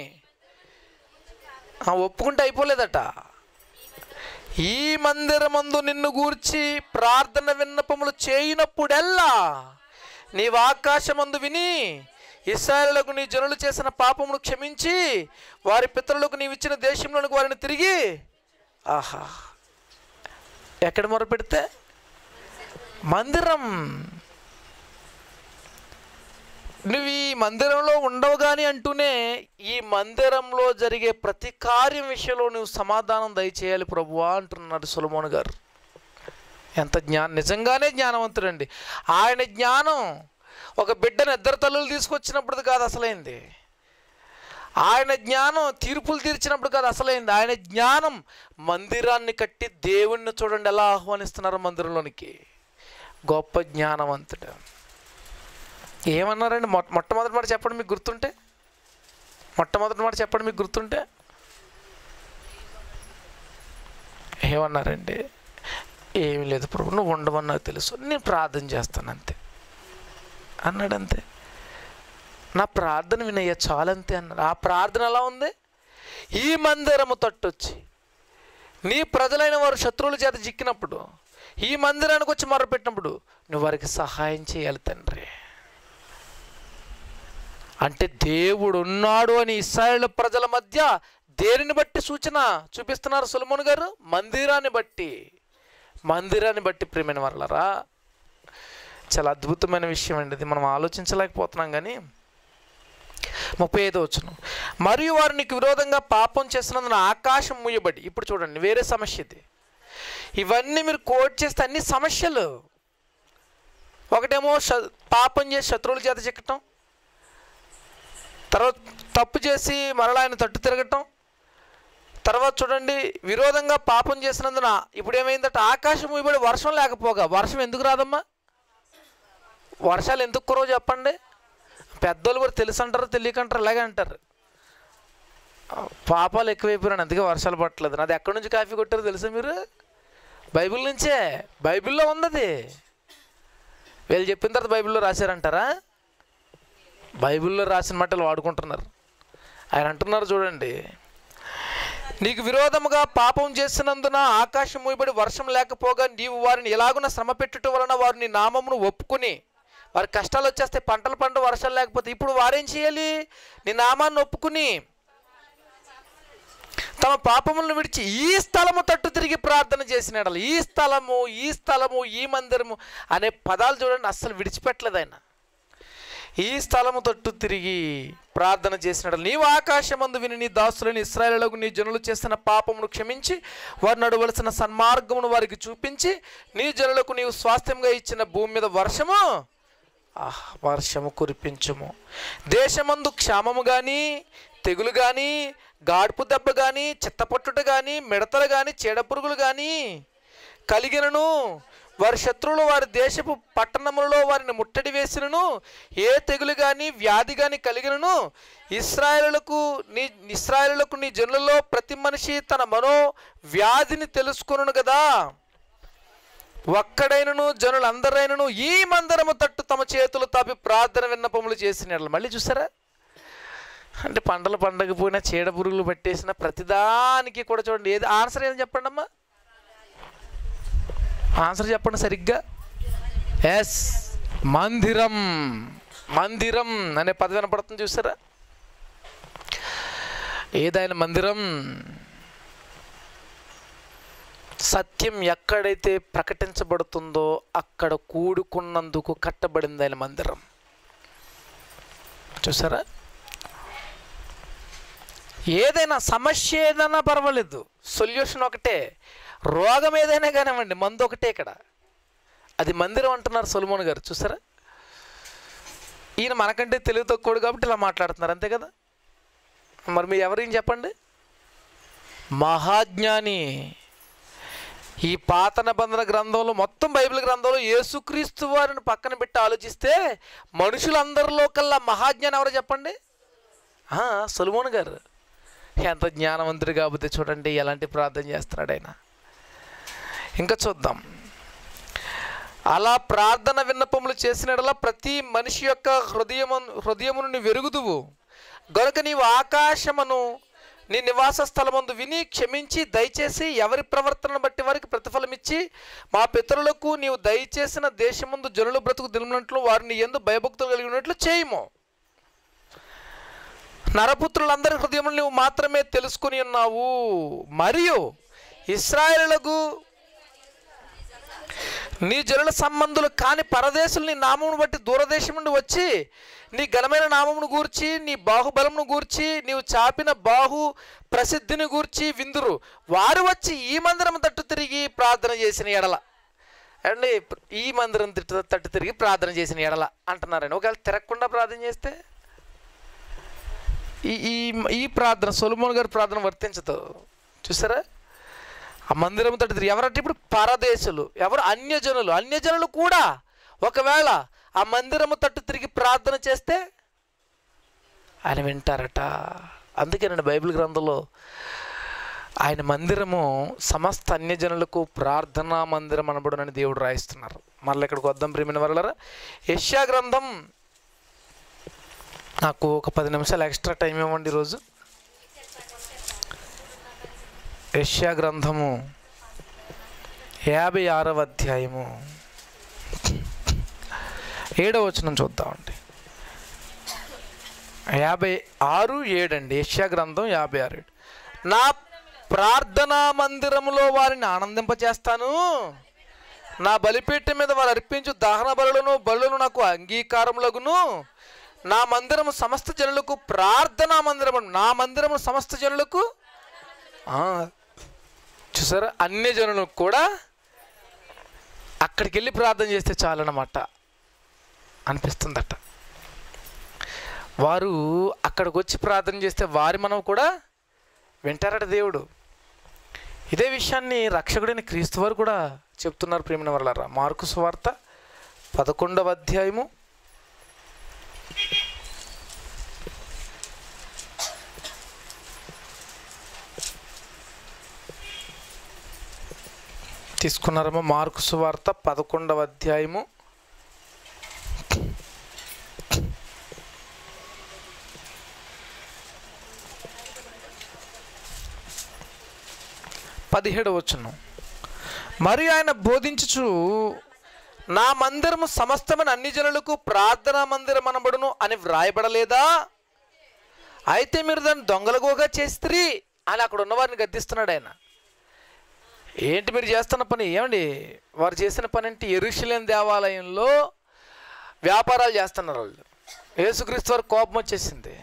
ఆ, ఒప్పుకుంటే అయిపోలేదట ఈ మందిరమందు నిన్ను గూర్చి ప్రార్థన విన్నపములు చేయినప్పుడెల్లా నీవు ఆకాశమందు విని ఇస్రాయేలులకు నీ జనులు చేసిన పాపమును క్షమించి వారి పితరులకు నీవు ఇచ్చిన దేశంలోనికి వారిని తిరిగి ఆహా ఎక్కడ మొరపెడితే మందిరం నువ్వు ఈ మందిరంలో ఉండవు కానీ అంటూనే ఈ మందిరంలో జరిగే ప్రతి కార్యం విషయంలో నువ్వు సమాధానం దయచేయాలి ప్రభువా అంటున్నాడు సులమోన్ గారు ఎంత జ్ఞానం నిజంగానే జ్ఞానవంతుడండి ఆయన జ్ఞానం ఒక బిడ్డను ఇద్దరు తల్లులు తీసుకొచ్చినప్పుడు కాదు అసలైంది ఆయన జ్ఞానం తీర్పులు తీర్చినప్పుడు కాదు అసలైంది ఆయన జ్ఞానం మందిరాన్ని కట్టి దేవుణ్ణి చూడండి ఎలా ఆహ్వానిస్తున్నారు మందిరంలోనికి గొప్ప జ్ఞానవంతుడు ఏమన్నారండి మొట్ట మొట్టమొదటి మాట చెప్పండి మీకు గుర్తుంటే మొట్టమొదటి మాట చెప్పండి మీకు గుర్తుంటే ఏమన్నారండి ఏమి లేదు ప్రభు నువ్వు ఉండవని నాకు తెలుసు నేను ప్రార్థన చేస్తాను అంతే అన్నాడు అంతే నా ప్రార్థన వినయ్య చాలంతే అన్నాడు ఆ ప్రార్థన ఎలా ఉంది ఈ మందిరము తట్టొచ్చి నీ ప్రజలైన వారు శత్రువుల చేత చిక్కినప్పుడు ఈ మందిరానికి వచ్చి మొరపెట్టినప్పుడు నువ్వు వారికి సహాయం చేయాలి తండ్రి అంటే దేవుడు ఉన్నాడు అని ఇస్రాయేల్ ప్రజల మధ్య దేనిని బట్టి సూచన చూపిస్తున్నారు సులమోన్ గారు మందిరాన్ని బట్టి మందిరాన్ని బట్టి ప్రేమైన వాళ్ళరా చాలా అద్భుతమైన విషయం అండి ఇది మనం ఆలోచించలేకపోతున్నాం కానీ ముప్పై ఐదో వచ్చును మరియు వారు నీకు విరోధంగా పాపం చేసినందున ఆకాశం మూయబడి ఇప్పుడు చూడండి వేరే సమస్య ఇది ఇవన్నీ మీరు కోట్ చేస్తే అన్ని సమస్యలు ఒకటేమో శ పాపం చేసి శత్రువుల చేత చిక్కటం తర్వాత తప్పు చేసి మరలా ఆయన తట్టు తిరగటం తర్వాత చూడండి విరోధంగా పాపం చేసినందున ఇప్పుడు ఏమైందట ఆకాశం మూయబడి వర్షం లేకపోగా వర్షం ఎందుకు రాదమ్మా వర్షాలు ఎందుకు కురవు చెప్పండి పెద్దోళ్ళు కూడా తెలుసు అంటారు తెలియకంటారు ఇలాగే అంటారు పాపాలు ఎక్కువైపోయినాయి అందుకే వర్షాలు పట్టలేదు నాది ఎక్కడి నుంచి కాఫీ కొట్టారో తెలుసా మీరు బైబిల్ నుంచే బైబిల్లో ఉన్నది వీళ్ళు చెప్పిన తర్వాత బైబిల్లో రాశారంటారా బైబిల్లో రాసిన మాటలు వాడుకుంటున్నారు ఆయన అంటున్నారు చూడండి నీకు విరోధముగా పాపం చేసినందున ఆకాశం మూయబడి వర్షం లేకపోగా నీవు వారిని ఎలాగున శ్రమ పెట్టుట వలన వారు నీ నామమును ఒప్పుకుని వారి కష్టాలు వచ్చేస్తే పంటలు పండు వర్షాలు లేకపోతే ఇప్పుడు వారేం చేయాలి నీ నామాన్ని ఒప్పుకుని తమ పాపములను విడిచి ఈ స్థలము తట్టు తిరిగి ప్రార్థన చేసిన ఎడల ఈ స్థలము ఈ స్థలము ఈ మందిరము అనే పదాలు చూడండి అస్సలు విడిచిపెట్టలేదు ఆయన ఈ స్థలము తట్టు తిరిగి ప్రార్థన చేసినట్లు నీవు ఆకాశమందు విని నీ దాసులని ఇస్రాయలకు నీ జనులు చేసిన పాపమును క్షమించి వారు నడవలసిన సన్మార్గమును వారికి చూపించి నీ జనులకు నీవు స్వాస్థ్యంగా ఇచ్చిన భూమి మీద వర్షము ఆహ్, వర్షము కురిపించుము దేశమందు క్షామము కానీ తెగులు కానీ గాడుపు దెబ్బ కానీ చిత్తపట్టుట కానీ మిడతలు కానీ చీడపురుగులు కానీ కలిగినను వారి శత్రువులు వారి దేశపు పట్టణములలో వారిని ముట్టడి వేసినను ఏ తెగులు కానీ వ్యాధి కానీ కలిగినను ఇస్రాయేలులకు నీ ఇస్రాయేలులకు నీ జనులలో ప్రతి మనిషి తన మనో వ్యాధిని తెలుసుకొనును కదా ఒక్కడైనను జనులందరైనను ఈ మందిరము తట్టు తమ చేతులు తాపి ప్రార్థన విన్నపములు చేసిన మళ్ళీ చూసారా అంటే పంటలు పండకపోయినా చీడ పురుగులు పట్టేసిన ప్రతిదానికి కూడా చూడండి ఏది ఆన్సర్ ఏం చెప్పండి అమ్మా ఆన్సర్ చెప్పండి సరిగ్గా ఎస్ మందిరం మందిరం అనే పదవి వినపడుతుంది చూసారా ఏదైనా మందిరం సత్యం ఎక్కడైతే ప్రకటించబడుతుందో అక్కడ కూడుకున్నందుకు కట్టబడింది ఆయన మందిరం చూసారా ఏదైనా సమస్య ఏదైనా పర్వాలేదు సొల్యూషన్ ఒకటే రోగం ఏదైనా కానివ్వండి మందు ఒకటే ఇక్కడ అది మందిరం అంటున్నారు సొలమోన్ గారు చూసారా ఈయన మనకంటే తెలివి తక్కువడు కాబట్టి ఇలా మాట్లాడుతున్నారు అంతే కదా మరి మీరు ఎవరేం చెప్పండి మహాజ్ఞాని ఈ పాత నిబంధన గ్రంథంలో మొత్తం బైబిల్ గ్రంథంలో యేసుక్రీస్తు వారిని పక్కన పెట్టి ఆలోచిస్తే మనుషులందరిలో కల్లా మహాజ్ఞానం ఎవరో చెప్పండి ఆ, సొలమోన్ గారు ఎంత జ్ఞానవంతుడు కాబట్టి చూడండి ఎలాంటి ప్రార్థన చేస్తున్నాడు ఆయన ఇంకా చూద్దాం అలా ప్రార్థన విన్నపములు చేసినట్లా ప్రతి మనిషి యొక్క హృదయము హృదయమును నీవు వెరుగుదువు గనుక నీవు ఆకాశమును నీ నివాస స్థలమందు విని క్షమించి దయచేసి ఎవరి ప్రవర్తనను బట్టి వారికి ప్రతిఫలం ఇచ్చి మా పితరులకు నీవు దయచేసిన దేశమందు జనులు బ్రతుకు దిలినట్లు వారిని ఎందు భయభక్తులు కలిగి ఉన్నట్లు చేయము నరపుత్రులందరి హృదయములు నువ్వు మాత్రమే తెలుసుకుని ఉన్నావు మరియు ఇస్రాయేలులకు నీ జనుల సంబంధులు కాని పరదేశులు నీ నామమును బట్టి దూరదేశం నుండి వచ్చి నీ ఘనమైన నామమును గూర్చి నీ బాహుబలమును గూర్చి నీవు చాపిన బాహు ప్రసిద్ధిని గూర్చి విందురు వారు వచ్చి ఈ మందిరం తట్టు తిరిగి ప్రార్థన చేసిన ఎడల అండి ఈ మందిరం తిట్టు తట్టు తిరిగి ప్రార్థన చేసిన ఎడల అంటున్నారండి ఒకవేళ తిరగకుండా ప్రార్థన చేస్తే ఈ ఈ ఈ ప్రార్థన సొలమోన్ గారి ప్రార్థన వర్తించదు చూసారా ఆ మందిరం తట్టు తిరిగి ఎవరంటే ఇప్పుడు పరదేశులు ఎవరు అన్యజనులు అన్యజనులు కూడా ఒకవేళ ఆ మందిరము తట్టు తిరిగి ప్రార్థన చేస్తే ఆయన వింటారట అందుకేనండి బైబిల్ గ్రంథంలో ఆయన మందిరము సమస్త అన్యజనులకు ప్రార్థనా మందిరం అనబడునని దేవుడు రాయిస్తున్నారు మళ్ళీ ఇక్కడికి వద్దాం ప్రేమిన వరలరా యష్యా గ్రంథం నాకు ఒక పది నిమిషాలు ఎక్స్ట్రా టైం ఇవ్వండి ఈరోజు యష్యా గ్రంథము యాభై ఆరవ అధ్యాయము ఏడవ వచనం చూద్దామండి యాభై ఆరు ఏడండి యష్యా గ్రంథం యాభై ఆరు ఏడు నా ప్రార్థనా మందిరములో వారిని ఆనందింపచేస్తాను నా బలిపీఠం మీద వారు అర్పించు దహన బలులను బలులను నాకు అంగీకారములగును నా మందిరము సమస్త జనులకు ప్రార్థనా మందిరము నా మందిరము సమస్త జనులకు ఆ, చూసారా అన్ని జనులకు కూడా అక్కడికి వెళ్ళి ప్రార్థన చేస్తే చాలన్నమాట అనిపిస్తుందట వారు అక్కడికి వచ్చి ప్రార్థన చేస్తే వారి మనం కూడా వింటారట దేవుడు ఇదే విషయాన్ని రక్షకుడైన క్రీస్తు వారు కూడా చెప్తున్నారు ప్రేమిన వరలరా మార్కు సువార్త పదకొండవ అధ్యాయము తీసుకున్నారమ్మా మార్కు సువార్త పదకొండవ అధ్యాయము పదిహేడు వచ్చును మరి ఆయన బోధించుచు నా మందిరము సమస్తమైన అన్ని జనులకు ప్రార్థనా మందిరం అనబడును అని వ్రాయబడలేదా అయితే మీరు దాన్ని దొంగలగోగా చేస్త్రీ అని అక్కడ ఉన్నవారిని గద్దిస్తున్నాడు ఆయన ఏంటి మీరు చేస్తున్న పని ఏమండి వారు చేసిన పని అంటే ఎరుషలేం దేవాలయంలో వ్యాపారాలు చేస్తున్నారు వాళ్ళు యేసుక్రీస్తు వారి కోపం వచ్చేసింది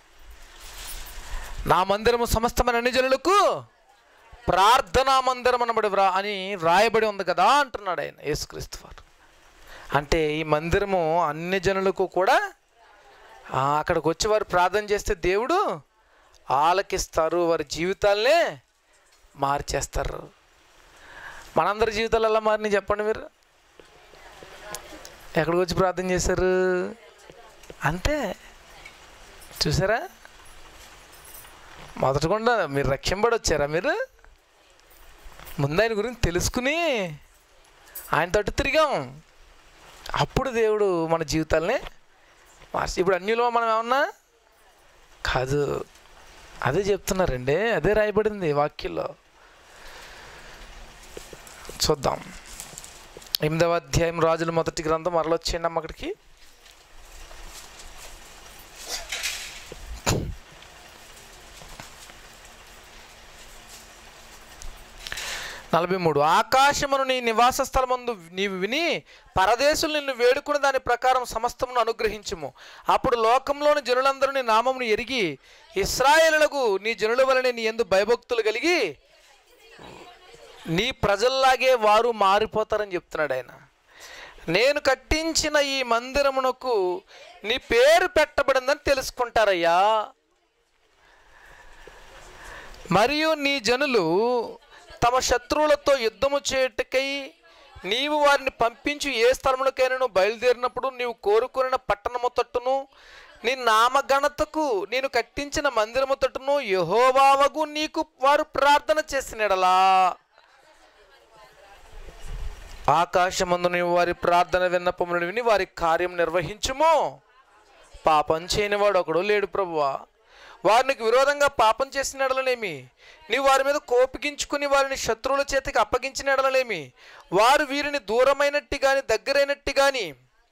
నా మందిరము సమస్తమైన అన్ని జనులకు ప్రార్థనా మందిరం అనబడి వ్రా అని వ్రాయబడి ఉంది కదా అంటున్నాడు ఆయన యేసుక్రీస్తు వారు అంటే ఈ మందిరము అన్ని జనులకు కూడా ఆ, అక్కడికి వచ్చి వారు ప్రార్థన చేస్తే దేవుడు ఆలకిస్తారు వారి జీవితాలనే మార్చేస్తారు మనందరి జీవితాలు ఎలా మారినాయి చెప్పండి మీరు ఎక్కడికి వచ్చి ప్రార్థన చేశారు అంతే చూసారా మొదటకుండా మీరు రక్షింపడి వచ్చారా మీరు ముందు ఆయన గురించి తెలుసుకుని ఆయన తట్టు తిరిగాం అప్పుడు దేవుడు మన జీవితాల్ని మార్చి ఇప్పుడు అన్యులో మనం ఏమన్నా కాదు అదే చెప్తున్నారండి అదే రాయబడింది వాక్యంలో చూద్దాం ఎనిమిదవ అధ్యాయం రాజుల మొదటి గ్రంథం మరలొచ్చేయండి అమ్మ అక్కడికి నలభై మూడు ఆకాశమును నీ నివాస స్థలమందు నీవు విని పరదేశులు నిన్ను వేడుకుని దాని ప్రకారం సమస్తమును అనుగ్రహించుము అప్పుడు లోకంలోని జనులందరూ నీ నామమును ఎరిగి ఇస్రాయేలులకు నీ జనుల వలనే నీ ఎందు భయభక్తులు కలిగి నీ ప్రజల్లాగే వారు మారిపోతారని చెప్తున్నాడు ఆయన నేను కట్టించిన ఈ మందిరమునకు నీ పేరు పెట్టబడిందని తెలుసుకుంటారయ్యా మరియు నీ జనులు తమ శత్రువులతో యుద్ధము చేయుటకై నీవు వారిని పంపించి ఏ స్థలములకైనా బయలుదేరినప్పుడు నీవు కోరుకున్న పట్టణము తట్టును నీ నామగణతకు నేను కట్టించిన మందిరము తట్టును యహోవావగు నీకు వారు ప్రార్థన చేసినడలా ఆకాశమందు నీవు వారి ప్రార్థన విన్నపములను విని వారి కార్యం నిర్వహించుము పాపం చేయనివాడు ఒకడు లేడు ప్రభువా వారికి విరోధంగా పాపం చేసిన ఎడలనేమి నీవు వారి మీద కోపిగించుకుని వారిని శత్రువుల చేతికి అప్పగించిన ఎడలనేమి వారు వీరిని దూరమైనట్టు గాని దగ్గరైనట్టు గాని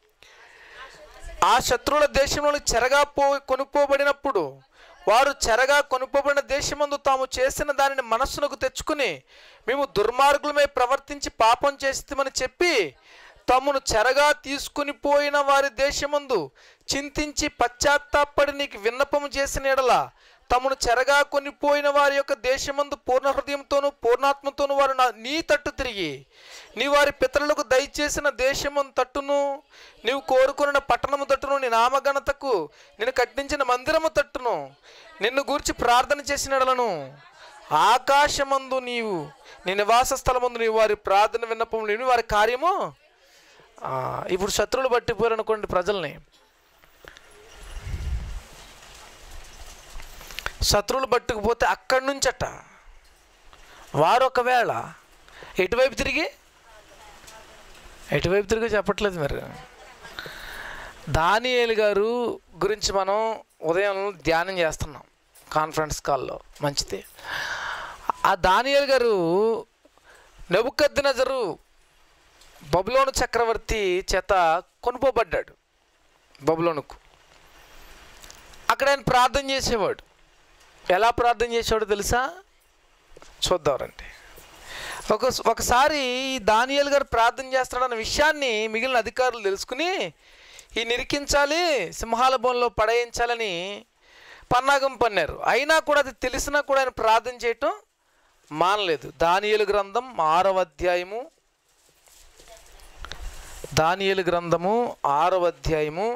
ఆ శత్రువుల దేశంలో చెరగా పో కొనుక్కోబడినప్పుడు వారు చెరగా కొనుక్కోబడిన దేశమందు తాము చేసిన దానిని మనస్సునకు తెచ్చుకుని మేము దుర్మార్గులమై ప్రవర్తించి పాపం చేస్తామని చెప్పి తమను చెరగా తీసుకుని పోయిన వారి దేశమందు చింతించి పశ్చాత్తాపడి నీకు విన్నపము చేసిన ఎడల తమను చెరగా కొనిపోయిన వారి యొక్క దేశమందు పూర్ణ హృదయంతోనూ పూర్ణాత్మతోనూ వారు నా నీ తట్టు తిరిగి నీ వారి పితరులకు దయచేసిన దేశమును తట్టును నీవు కోరుకున్న పట్టణము తట్టును నీ నామగణతకు నేను కట్టించిన మందిరము తట్టును నిన్ను గూర్చి ప్రార్థన చేసిన ఎడలను ఆకాశమందు నీవు నీ నివాస స్థలమందు నీవు వారి ప్రార్థన విన్నపములు విని వారి కార్యము ఆ, ఇప్పుడు శత్రువులు పట్టిపోయారు అనుకోండి ప్రజల్ని శత్రువులు పట్టుకుపోతే అక్కడి నుంచట వారు ఒకవేళ ఎటువైపు తిరిగి ఎటువైపు తిరిగి చెప్పట్లేదు మీరు దానియేలు గారు గురించి మనం ఉదయం ధ్యానం చేస్తున్నాం కాన్ఫరెన్స్ కాల్లో మంచిది ఆ దానియేలు గారు నెబుకద్దినజరు బబులోను చక్రవర్తి చేత కొనుపోబడ్డాడు బబులోనుకు అక్కడ ఆయన ప్రార్థన చేసేవాడు ఎలా ప్రార్థన చేసేవాడు తెలుసా చూద్దాం రండి ఒక ఒకసారి ఈ దానియేలు గారు ప్రార్థన చేస్తాడన్న విషయాన్ని మిగిలిన అధికారులు తెలుసుకుని ఈ నిరికించాలి సింహాల బోన్లో పడేయించాలని పన్నాగం పన్నారు అయినా కూడా అది తెలిసినా కూడా ఆయన ప్రార్థన చేయటం మానలేదు దానియేలు గ్రంథం ఆరవ అధ్యాయము దానియేలు గ్రంథము ఆరవ అధ్యాయము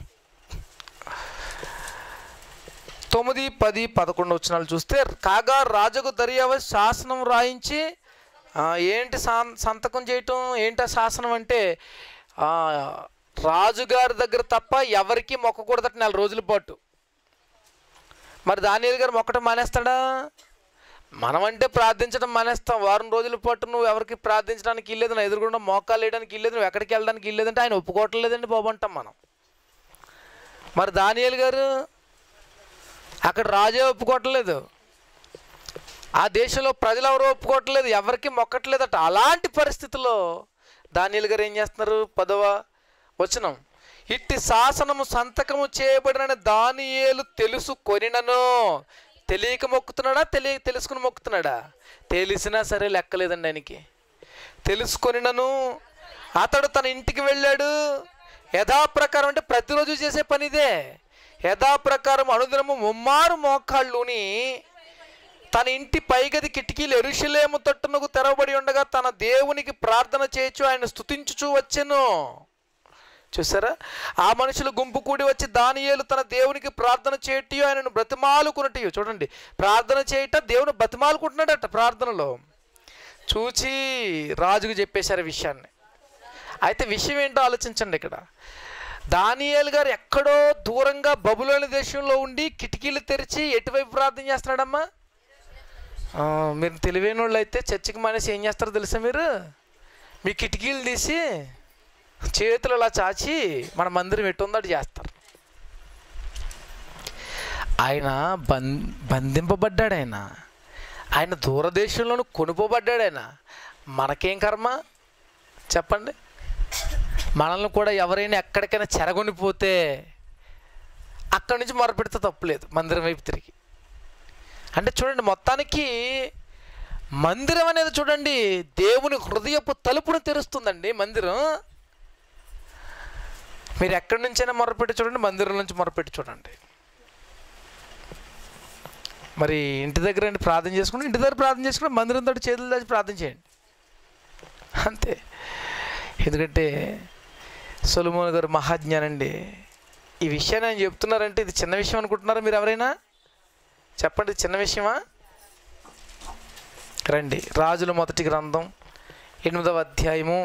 తొమ్మిది పది పదకొండు వచనాలు చూస్తే కాగా రాజుకు దర్యావ శాసనం రాయించి ఆ, ఏంటి సా- సంతకం చేయటం ఏంటి ఆ శాసనం అంటే ఆ, రాజుగారి దగ్గర తప్ప ఎవరికి మొక్కకూడదట నెల రోజుల పాటు మరి దానియేలు గారు మొక్కటం మానేస్తాడా మనమంటే ప్రార్థించడం మానేస్తాం వారం రోజుల పాటు నువ్వు ఎవరికి ప్రార్థించడానికి ఇల్లేదు నా ఎదురుగుండా మోకాలు వేయడానికి ఇల్లేదు నువ్వు ఎక్కడికి వెళ్ళడానికి ఇల్లేదంటే ఆయన ఒప్పుకోవట్లేదండి బాబు అంటాం మనం మరి దానియేలు గారు అక్కడ రాజే ఒప్పుకోవట్లేదు ఆ దేశంలో ప్రజలు ఎవరు ఒప్పుకోవట్లేదు ఎవరికి మొక్కట్లేదట అలాంటి పరిస్థితుల్లో దానియలు గారు ఏం చేస్తున్నారు పదవ వచనం ఇట్టి శాసనము సంతకము చేయబడిన దానియేలు తెలుసు కొనినను తెలియక మొక్కుతున్నాడా తెలియ తెలుసుకుని మొక్కుతున్నాడా తెలిసినా సరే లెక్కలేదండి ఆయనకి తెలుసుకొనినను అతడు తన ఇంటికి వెళ్ళాడు యథాప్రకారం అంటే ప్రతిరోజు చేసే పనిదే యథాప్రకారం అనుదినము ముమ్మారు మోకాళ్ళుని తన ఇంటి పైగది కిటికీలు ఎరుషలేము తట్టునకు తెరవబడి ఉండగా తన దేవునికి ప్రార్థన చేయొచ్చు ఆయన స్తుతించుచూ వచ్చెను చూసారా ఆ మనుషులు గుంపు కూడి వచ్చి దానియేలు తన దేవునికి ప్రార్థన చేయటియో ఆయనను బ్రతిమాలుకున్నటియో చూడండి ప్రార్థన చేయట దేవుని బ్రతిమాలుకుంటున్నాడట ప్రార్థనలో చూచి రాజుకు చెప్పేశారు ఈ విషయాన్ని అయితే విషయం ఏంటో ఆలోచించండి ఇక్కడ దానియేలు గారు ఎక్కడో దూరంగా బబులోని దేశంలో ఉండి కిటికీలు తెరిచి ఎటువైపు ప్రార్థన చేస్తున్నాడమ్మా ఆ, మీరు తెలివైన వాళ్ళు అయితే చర్చికి మానేసి ఏం చేస్తారో తెలుసా మీరు మీ కిటికీలు తీసి చేతులు అలా చాచి మన మందిరం ఎట్టుందో అటు చేస్తారు ఆయన బం బంధింపబడ్డాడు ఆయన ఆయన దూరదేశంలోనూ కొనుపోబడ్డాడు ఆయన మనకేం కర్మ చెప్పండి మనల్ని కూడా ఎవరైనా ఎక్కడికైనా చెరగొనిపోతే అక్కడి నుంచి మొరపెడితే తప్పులేదు మందిరం వైపు తిరిగి అంటే చూడండి మొత్తానికి మందిరం అనేది చూడండి దేవుని హృదయపు తలుపును తెరుస్తుందండి మందిరం మీరు ఎక్కడి నుంచైనా మొరపెట్టి చూడండి మందిరం నుంచి మొరపెట్టి చూడండి మరి ఇంటి దగ్గర అండి ప్రార్థన చేసుకుని ఇంటి దగ్గర ప్రార్థన చేసుకుని మందిరంతో చేతులు దాచి ప్రార్థన చేయండి అంతే ఎందుకంటే సొలమోన్ గారు మహాజ్ఞానండి ఈ విషయాన్ని ఆయన చెప్తున్నారంటే ఇది చిన్న విషయం అనుకుంటున్నారా మీరు ఎవరైనా చెప్పండి ఇది చిన్న విషయమా రండి రాజుల మొదటి గ్రంథం ఎనిమిదవ అధ్యాయము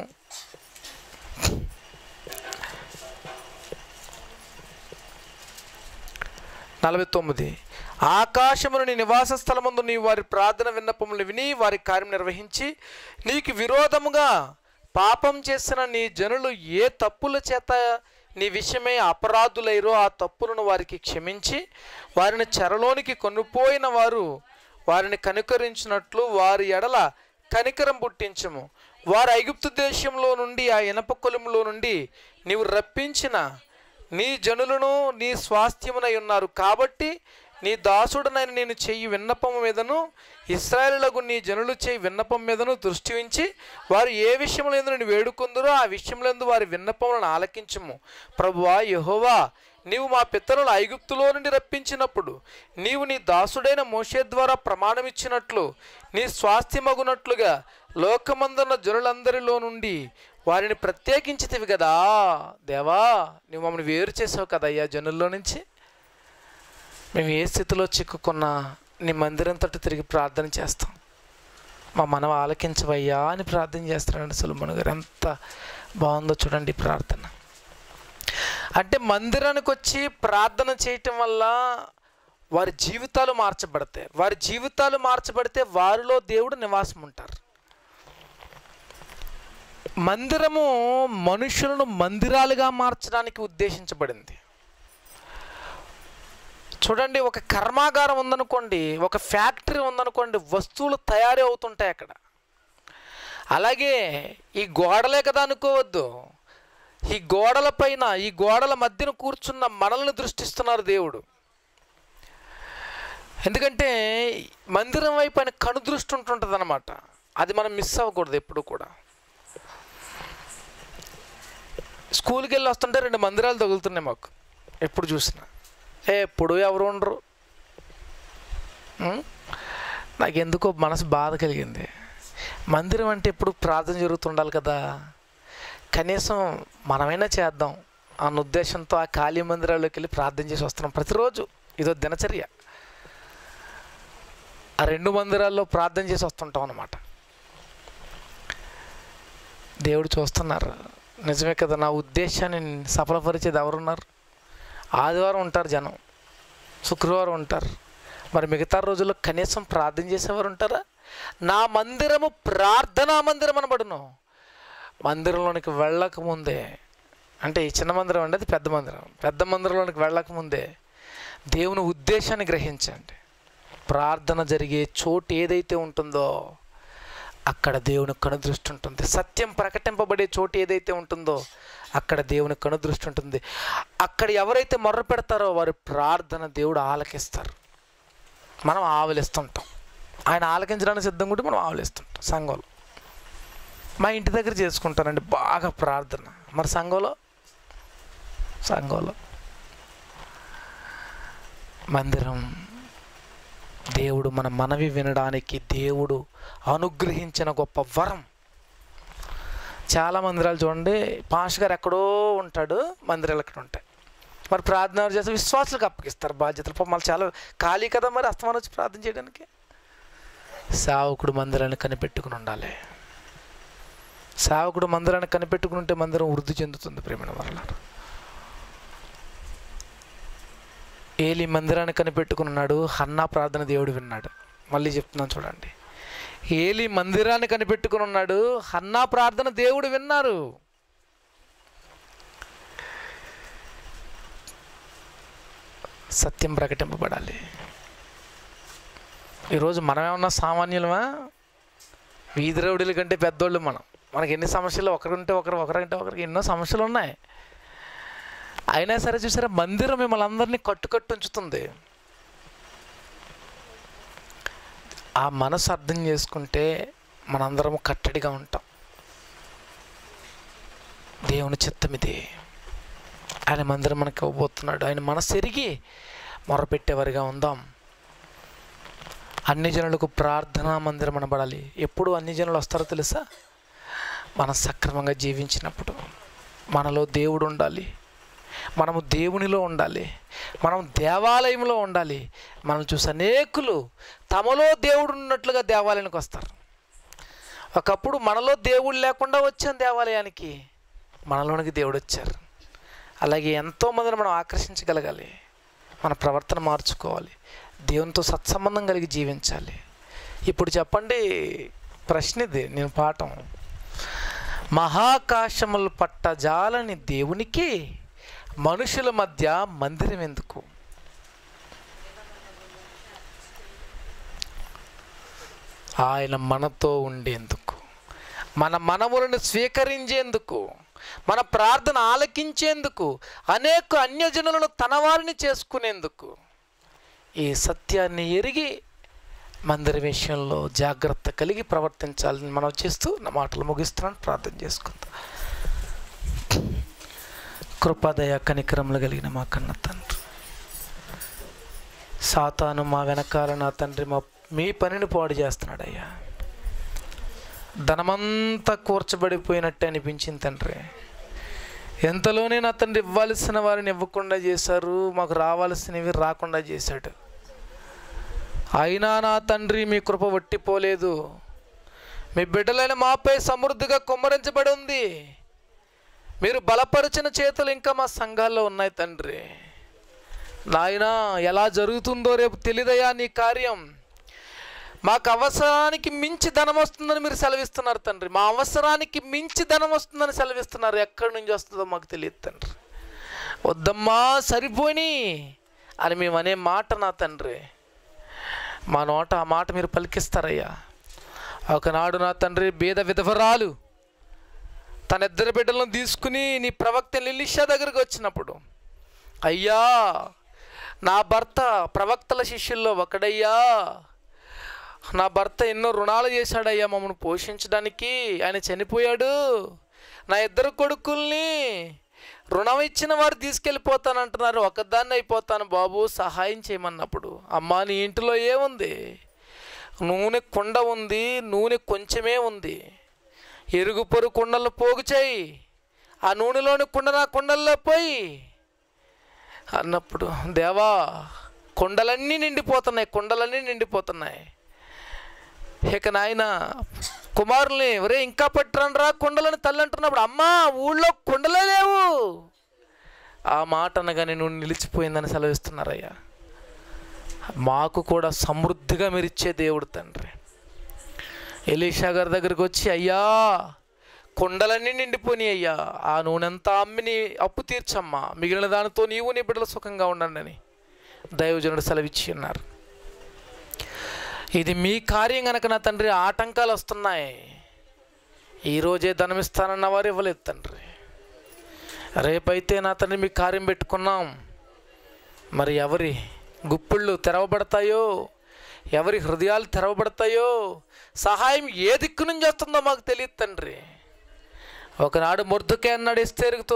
నలభై తొమ్మిది ఆకాశమును నీ నివాస స్థలమందు నీ వారి ప్రార్థన విన్నపములు విని వారి కార్యం నిర్వహించి నీకు విరోధముగా పాపం చేసిన నీ జనులు ఏ తప్పుల చేత నీ విషయమై అపరాధులైరో ఆ తప్పులను వారికి క్షమించి వారిని చెరలోనికి కొనుపోయిన వారు వారిని కనుకరించినట్లు వారి ఎడల కనికరం పుట్టించము వారు ఐగుప్తు దేశంలో నుండి ఆ ఇనప కొలుములో నుండి నీవు రప్పించిన నీ జనులను నీ స్వాస్థ్యమునై ఉన్నారు కాబట్టి నీ దాసుడనైన నేను చెయ్యి విన్నపం మీదను ఇస్రాయేలులకు నీ జనులు చేయి విన్నపం మీదను దృష్టి ఉంచి వారు ఏ విషయంలో నేను వేడుకుందరో ఆ విషయంలో వారి విన్నపములను ఆలకించము ప్రభువా యెహోవా నీవు మా పితరులు ఐగుప్తులో నుండి రప్పించినప్పుడు నీవు నీ దాసుడైన మోషే ద్వారా ప్రమాణమిచ్చినట్లు నీ స్వాస్థ్యమగునట్లుగా లోకమందున్న జనులందరిలో నుండి వారిని ప్రత్యేకించితివి కదా దేవా నువ్వు మమ్మల్ని వేరు చేసావు కదయ్యా జనుల్లో నుంచి మేము ఏ స్థితిలో చిక్కుకున్నా నీ మందిరం తట్టు తిరిగి ప్రార్థన చేస్తాం మా మనం ఆలకించవయ్యా అని ప్రార్థన చేస్తున్నాడు సులమణు గారు ఎంత బాగుందో చూడండి ఈ ప్రార్థన అంటే మందిరానికి వచ్చి ప్రార్థన చేయటం వల్ల వారి జీవితాలు మార్చబడతాయి వారి జీవితాలు మార్చబడితే వారిలో దేవుడు నివాసం ఉంటారు మందిరము మనుషులను మందిరాలుగా మార్చడానికి ఉద్దేశించబడింది చూడండి ఒక కర్మాగారం ఉందనుకోండి ఒక ఫ్యాక్టరీ ఉందనుకోండి వస్తువులు తయారీ అవుతుంటాయి అక్కడ అలాగే ఈ గోడలే కదా అనుకోవద్దు ఈ గోడల పైన ఈ గోడల మధ్యన కూర్చున్న మనల్ని దృష్టిస్తున్నారు దేవుడు ఎందుకంటే మందిరం వైపు ఆయన కనుదృష్టి ఉంటుంటుంది అనమాట అది మనం మిస్ అవ్వకూడదు ఎప్పుడు కూడా స్కూల్కి వెళ్ళి వస్తుంటే రెండు మందిరాలు తగులుతున్నాయి మాకు ఎప్పుడు చూసినా ఏ ఎప్పుడు ఎవరు ఉండరు ఉం? నాకు ఎందుకో మనసు బాధ కలిగింది మందిరం అంటే ఎప్పుడు ప్రార్థన జరుగుతుండాలి కదా కనీసం మనమైనా చేద్దాం అన్న ఉద్దేశంతో ఆ ఖాళీ మందిరాల్లోకి వెళ్ళి ప్రార్థన చేసి వస్తున్నాం ప్రతిరోజు ఇదో దినచర్య ఆ రెండు మందిరాల్లో ప్రార్థన చేసి వస్తుంటాం అన్నమాట దేవుడు చూస్తున్నారు నిజమే కదా నా ఉద్దేశాన్ని సఫలపరిచేది ఎవరున్నారు ఆదివారం ఉంటారు జనం శుక్రవారం ఉంటారు మరి మిగతా రోజుల్లో కనీసం ప్రార్థన చేసేవారు ఉంటారా నా మందిరము ప్రార్థనా మందిరం అనబడును మందిరంలోనికి వెళ్ళక ముందే అంటే ఈ చిన్న మందిరం అండి అది పెద్ద మందిరం పెద్ద మందిరంలోనికి వెళ్ళక ముందే దేవుని ఉద్దేశాన్ని గ్రహించండి ప్రార్థన జరిగే చోటు ఏదైతే ఉంటుందో అక్కడ దేవుని కనుదృష్టి ఉంటుంది సత్యం ప్రకటింపబడే చోటు ఏదైతే ఉంటుందో అక్కడ దేవుని కనుదృష్టి ఉంటుంది అక్కడ ఎవరైతే మొర్ర పెడతారో వారి ప్రార్థన దేవుడు ఆలకిస్తారు మనం ఆవలిస్తుంటాం ఆయన ఆలకించడానికి సిద్ధంగా ఉంటే మనం ఆవలిస్తుంటాం సంఘంలో మా ఇంటి దగ్గర చేసుకుంటానండి బాగా ప్రార్థన మరి సంఘంలో సంఘంలో మందిరం దేవుడు మన మనవి వినడానికి దేవుడు అనుగ్రహించిన గొప్ప వరం చాలా మందిరాలు చూడండి పాష గారు ఎక్కడో ఉంటాడు మందిరాలు ఎక్కడ ఉంటాయి మరి ప్రార్థన ఎవరు చేస్తే విశ్వాసులకు అప్పగిస్తారు బాధ్యతలు పాపం వాళ్ళు చాలా ఖాళీ కదా మరి అస్తమానం వచ్చి ప్రార్థన చేయడానికి సావకుడు మందిరాన్ని కనిపెట్టుకుని ఉండాలి సావకుడు మందిరాన్ని కనిపెట్టుకుని ఉంటే మందిరం వృద్ధి చెందుతుంది ప్రేమ వల్ల ఏలి మందిరాన్ని కనిపెట్టుకుని ఉన్నాడు హన్నా ప్రార్థన దేవుడు విన్నాడు మళ్ళీ చెప్తున్నాను చూడండి ఏలి మందిరాన్ని కనిపెట్టుకుని ఉన్నాడు హన్నా ప్రార్థన దేవుడు విన్నారు సత్యం ప్రకటింపబడాలి ఈరోజు మనమేమన్నా సామాన్యులమా వీధి రౌడీల కంటే పెద్దోళ్ళు మనం మనకి ఎన్ని సమస్యలు ఒకరుంటే ఒకరు ఒకరంటే ఒకరికి ఎన్నో సమస్యలు ఉన్నాయి అయినా సరే చూసారా మందిరం మిమ్మల్ని అందరినీ కట్టుకట్టు ఉంచుతుంది ఆ మనసు అర్థం చేసుకుంటే మనందరం కట్టడిగా ఉంటాం దేవుని చిత్తం ఇది ఆయన మందిరం మనకి ఇవ్వబోతున్నాడు ఆయన మనసు ఎరిగి మొరపెట్టేవారిగా ఉందాం అన్ని జనులకు ప్రార్థనా మందిరం అనబడాలి ఎప్పుడు అన్ని జనులు వస్తారో తెలుసా మనం సక్రమంగా జీవించినప్పుడు మనలో దేవుడు ఉండాలి మనము దేవునిలో ఉండాలి మనం దేవాలయంలో ఉండాలి మనం చూసి అనేకులు తమలో దేవుడు ఉన్నట్లుగా దేవాలయానికి వస్తారు ఒకప్పుడు మనలో దేవుడు లేకుండా వచ్చాం దేవాలయానికి మనలోనికి దేవుడు వచ్చారు అలాగే ఎంతోమందిని మనం ఆకర్షించగలగాలి మన ప్రవర్తన మార్చుకోవాలి దేవునితో సత్సంబంధం కలిగి జీవించాలి ఇప్పుడు చెప్పండి ప్రశ్న ఇది నేను పాఠం మహాకాశములు పట్టజాలని దేవునికి మనుషుల మధ్య మందిరం ఎందుకు ఆయన మనతో ఉండేందుకు మన మనములను స్వీకరించేందుకు మన ప్రార్థన ఆలకించేందుకు అనేక అన్యజనులను తన వారిని చేసుకునేందుకు ఈ సత్యాన్ని ఎరిగి మందిర విషయంలో జాగ్రత్త కలిగి ప్రవర్తించాలని మనం చేస్తూ నా మాటలు ముగిస్తున్నాను ప్రార్థన చేసుకుందాం కృపాదయ కనికరములు కలిగిన మా కన్న తండ్రి సాతాను మా వెనకాల నా తండ్రి మా మీ పనిని పాడు చేస్తున్నాడయ్యా ధనమంతా కూర్చబడిపోయినట్టు అనిపించింది తండ్రి ఎంతలోనే నా తండ్రి ఇవ్వాల్సిన వారిని ఇవ్వకుండా చేశారు మాకు రావాల్సినవి రాకుండా చేశాడు అయినా నా తండ్రి మీ కృప వట్టిపోలేదు మీ బిడ్డలైన మాపై సమృద్ధిగా కుమ్మరించబడి ఉంది మీరు బలపరిచిన చేతులు ఇంకా మా సంఘాల్లో ఉన్నాయి తండ్రి నాయనా ఎలా జరుగుతుందో రేపు తెలియదయా నీ కార్యం మాకు అవసరానికి మించి ధనం వస్తుందని మీరు సెలవిస్తున్నారు తండ్రి మా అవసరానికి మించి ధనం వస్తుందని సెలవిస్తున్నారు ఎక్కడి నుంచి వస్తుందో మాకు తెలియదు తండ్రి వద్దమ్మా సరిపోని అని మేము అనే మాట నా తండ్రి మా నోట ఆ మాట మీరు పలికిస్తారయ్యా ఒకనాడు నా తండ్రి బీద విధవరాలు తన ఇద్దరు బిడ్డలను తీసుకుని నీ ప్రవక్త లిలిషా దగ్గరికి వచ్చినప్పుడు అయ్యా నా భర్త ప్రవక్తల శిష్యుల్లో ఒకడయ్యా నా భర్త ఎన్నో రుణాలు చేశాడయ్యా మమ్మల్ని పోషించడానికి ఆయన చనిపోయాడు నా ఇద్దరు కొడుకుల్ని రుణం ఇచ్చిన వారు తీసుకెళ్ళిపోతానంటున్నారు ఒకదాన్ని అయిపోతాను బాబు సహాయం చేయమన్నప్పుడు అమ్మా నీ ఇంటిలో ఏముంది నూనె కుండ ఉంది నూనె కొంచెమే ఉంది ఎరుగు పొరు కుండలు పోగు చేయి ఆ నూనెలోని కుండ నా కుండల్లో పోయి అన్నప్పుడు దేవా కుండలన్నీ నిండిపోతున్నాయి కుండలన్నీ నిండిపోతున్నాయి ఇక నాయన కుమారుల్ని ఒరే ఇంకా పట్టురాను రా కుండలని తల్లి అంటున్నప్పుడు అమ్మా ఊళ్ళో కుండలే లేవు ఆ మాట అనగానే నువ్వు నిలిచిపోయిందని సెలవిస్తున్నారయ్యా మాకు కూడా సమృద్ధిగా మీరు ఇచ్చే దేవుడు తండ్రి ఎలీషా గారి దగ్గరికి వచ్చి అయ్యా కొండలన్నీ నిండిపోయి అయ్యా ఆ నూనెంతా అమ్మిని అప్పు తీర్చమ్మా మిగిలిన దానితో నీవు నీ బిడ్డలు సుఖంగా ఉండండి అని దైవజనుడు సెలవిచ్చి ఉన్నారు ఇది మీ కార్యం గనక నా తండ్రి ఆటంకాలు వస్తున్నాయి ఈరోజే ధనం ఇస్తానన్న వారు ఇవ్వలేదు తండ్రి రేపైతే నా తండ్రి మీ కార్యం పెట్టుకున్నాం మరి ఎవరి గుప్పిళ్ళు తెరవబడతాయో ఎవరి హృదయాలు తెరవబడతాయో సహాయం ఏ దిక్కు నుంచి వస్తుందో మాకు తెలియదు తండ్రి ఒకనాడు మొర్దుకే అన్నాడు ఎస్తేరుగుతో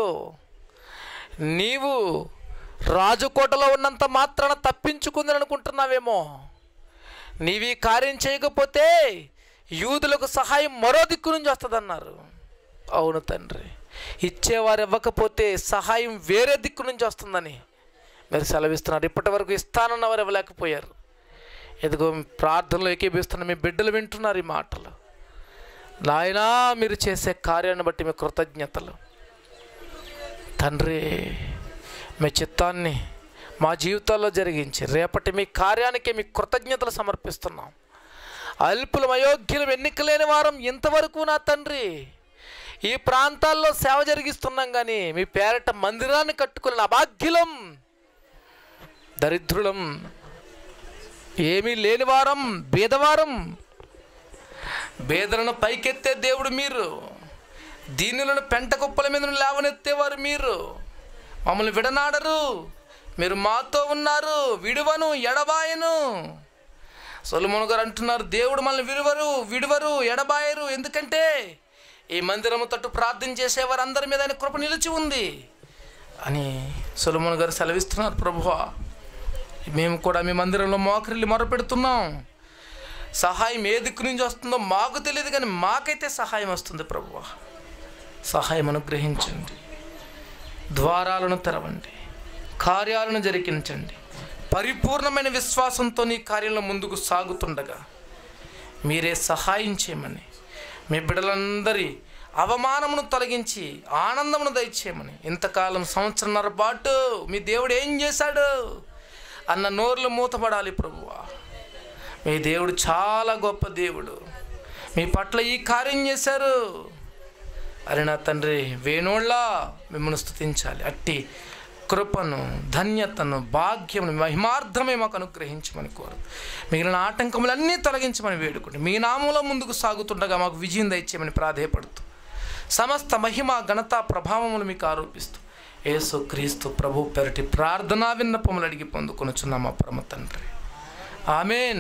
నీవు రాజుకోటలో ఉన్నంత మాత్రాన తప్పించుకుందని అనుకుంటున్నావేమో నీవు ఈ కార్యం చేయకపోతే యూదులకు సహాయం మరో దిక్కు నుంచి వస్తుందన్నారు అవును తండ్రి ఇచ్చేవారు ఇవ్వకపోతే సహాయం వేరే దిక్కు నుంచి వస్తుందని మీరు సెలవిస్తున్నారు ఇప్పటి వరకు ఇస్తానన్న వారు ఇవ్వలేకపోయారు ఎదుగో ప్రార్థనలో ఏకీభిస్తున్న మీ బిడ్డలు వింటున్నారు ఈ మాటలు నాయనా మీరు చేసే కార్యాన్ని బట్టి మీ కృతజ్ఞతలు తండ్రి మీ చిత్తాన్ని మా జీవితాల్లో జరిగించి రేపటి మీ కార్యానికి మీ కృతజ్ఞతలు సమర్పిస్తున్నాం అల్పులం అయోగ్యులం ఎన్నికలేని వారం ఇంతవరకు నా తండ్రి ఈ ప్రాంతాల్లో సేవ జరిగిస్తున్నాం కానీ మీ పేరట మందిరాన్ని కట్టుకున్న అభాగ్యులం దరిద్రులం ఏమీ లేనివారం బీదవారం బేదలను పైకెత్తే దేవుడు మీరు దీనులను పెంట కుప్పల మీద లేవనెత్తేవారు మీరు మమ్మల్ని విడనాడరు మీరు మాతో ఉన్నారు విడువను ఎడబాయను సొలమును గారు అంటున్నారు దేవుడు మనల్ని విడువరు విడువరు ఎడబాయరు ఎందుకంటే ఈ మందిరము తట్టు ప్రార్థన చేసేవారు అందరి మీద ఆయన కృప నిలిచి ఉంది అని సొలమును గారు సెలవిస్తున్నారు ప్రభువా మేము కూడా మీ మందిరంలో మోకరిల్లి మొరపెడుతున్నాం సహాయం ఏ దిక్కు నుంచి వస్తుందో మాకు తెలియదు కానీ మాకైతే సహాయం వస్తుంది ప్రభువా సహాయం అనుగ్రహించండి ద్వారాలను తెరవండి కార్యాలను జరిగించండి పరిపూర్ణమైన విశ్వాసంతో నీ కార్యంలో ముందుకు సాగుతుండగా మీరే సహాయం చేయమని మీ బిడ్డలందరి అవమానమును తొలగించి ఆనందమును దయచేయమని ఇంతకాలం సంవత్సరంన్నర పాటు మీ దేవుడు ఏం చేశాడు అన్న నోర్లు మూతపడాలి ప్రభువా మీ దేవుడు చాలా గొప్ప దేవుడు మీ పట్ల ఈ కార్యం చేశారు అని నా తండ్రి వేణోళ్ళ మిమ్మల్ని స్థుతించాలి అట్టి కృపను ధన్యతను భాగ్యమును మహిమార్థమే మాకు అనుగ్రహించమని కోరు మిగిలిన ఆటంకములన్నీ తొలగించమని వేడుకుంటే మీ నామంలో ముందుకు సాగుతుండగా మాకు విజయం దయచేయమని ప్రాధేయపడుతూ సమస్త మహిమ ఘనత ప్రభావములు మీకు ఆరోపిస్తూ యేసు క్రీస్తు ప్రభు పెరటి ప్రార్థనా విన్నపములు అడిగి పొందుకొనుచున్నాం మా పరమ తండ్రి ఆమెన్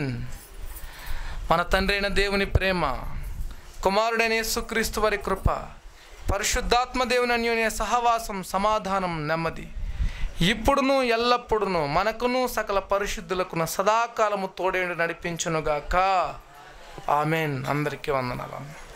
మన తండ్రి అయిన దేవుని ప్రేమ కుమారుడైన యేసుక్రీస్తు వారి కృప పరిశుద్ధాత్మ దేవుని అన్యోన్య సహవాసం సమాధానం నెమ్మది ఇప్పుడును ఎల్లప్పుడును మనకును సకల పరిశుద్ధులకును సదాకాలము తోడేండు నడిపించునుగాక ఆమెన్ అందరికీ వందనాలు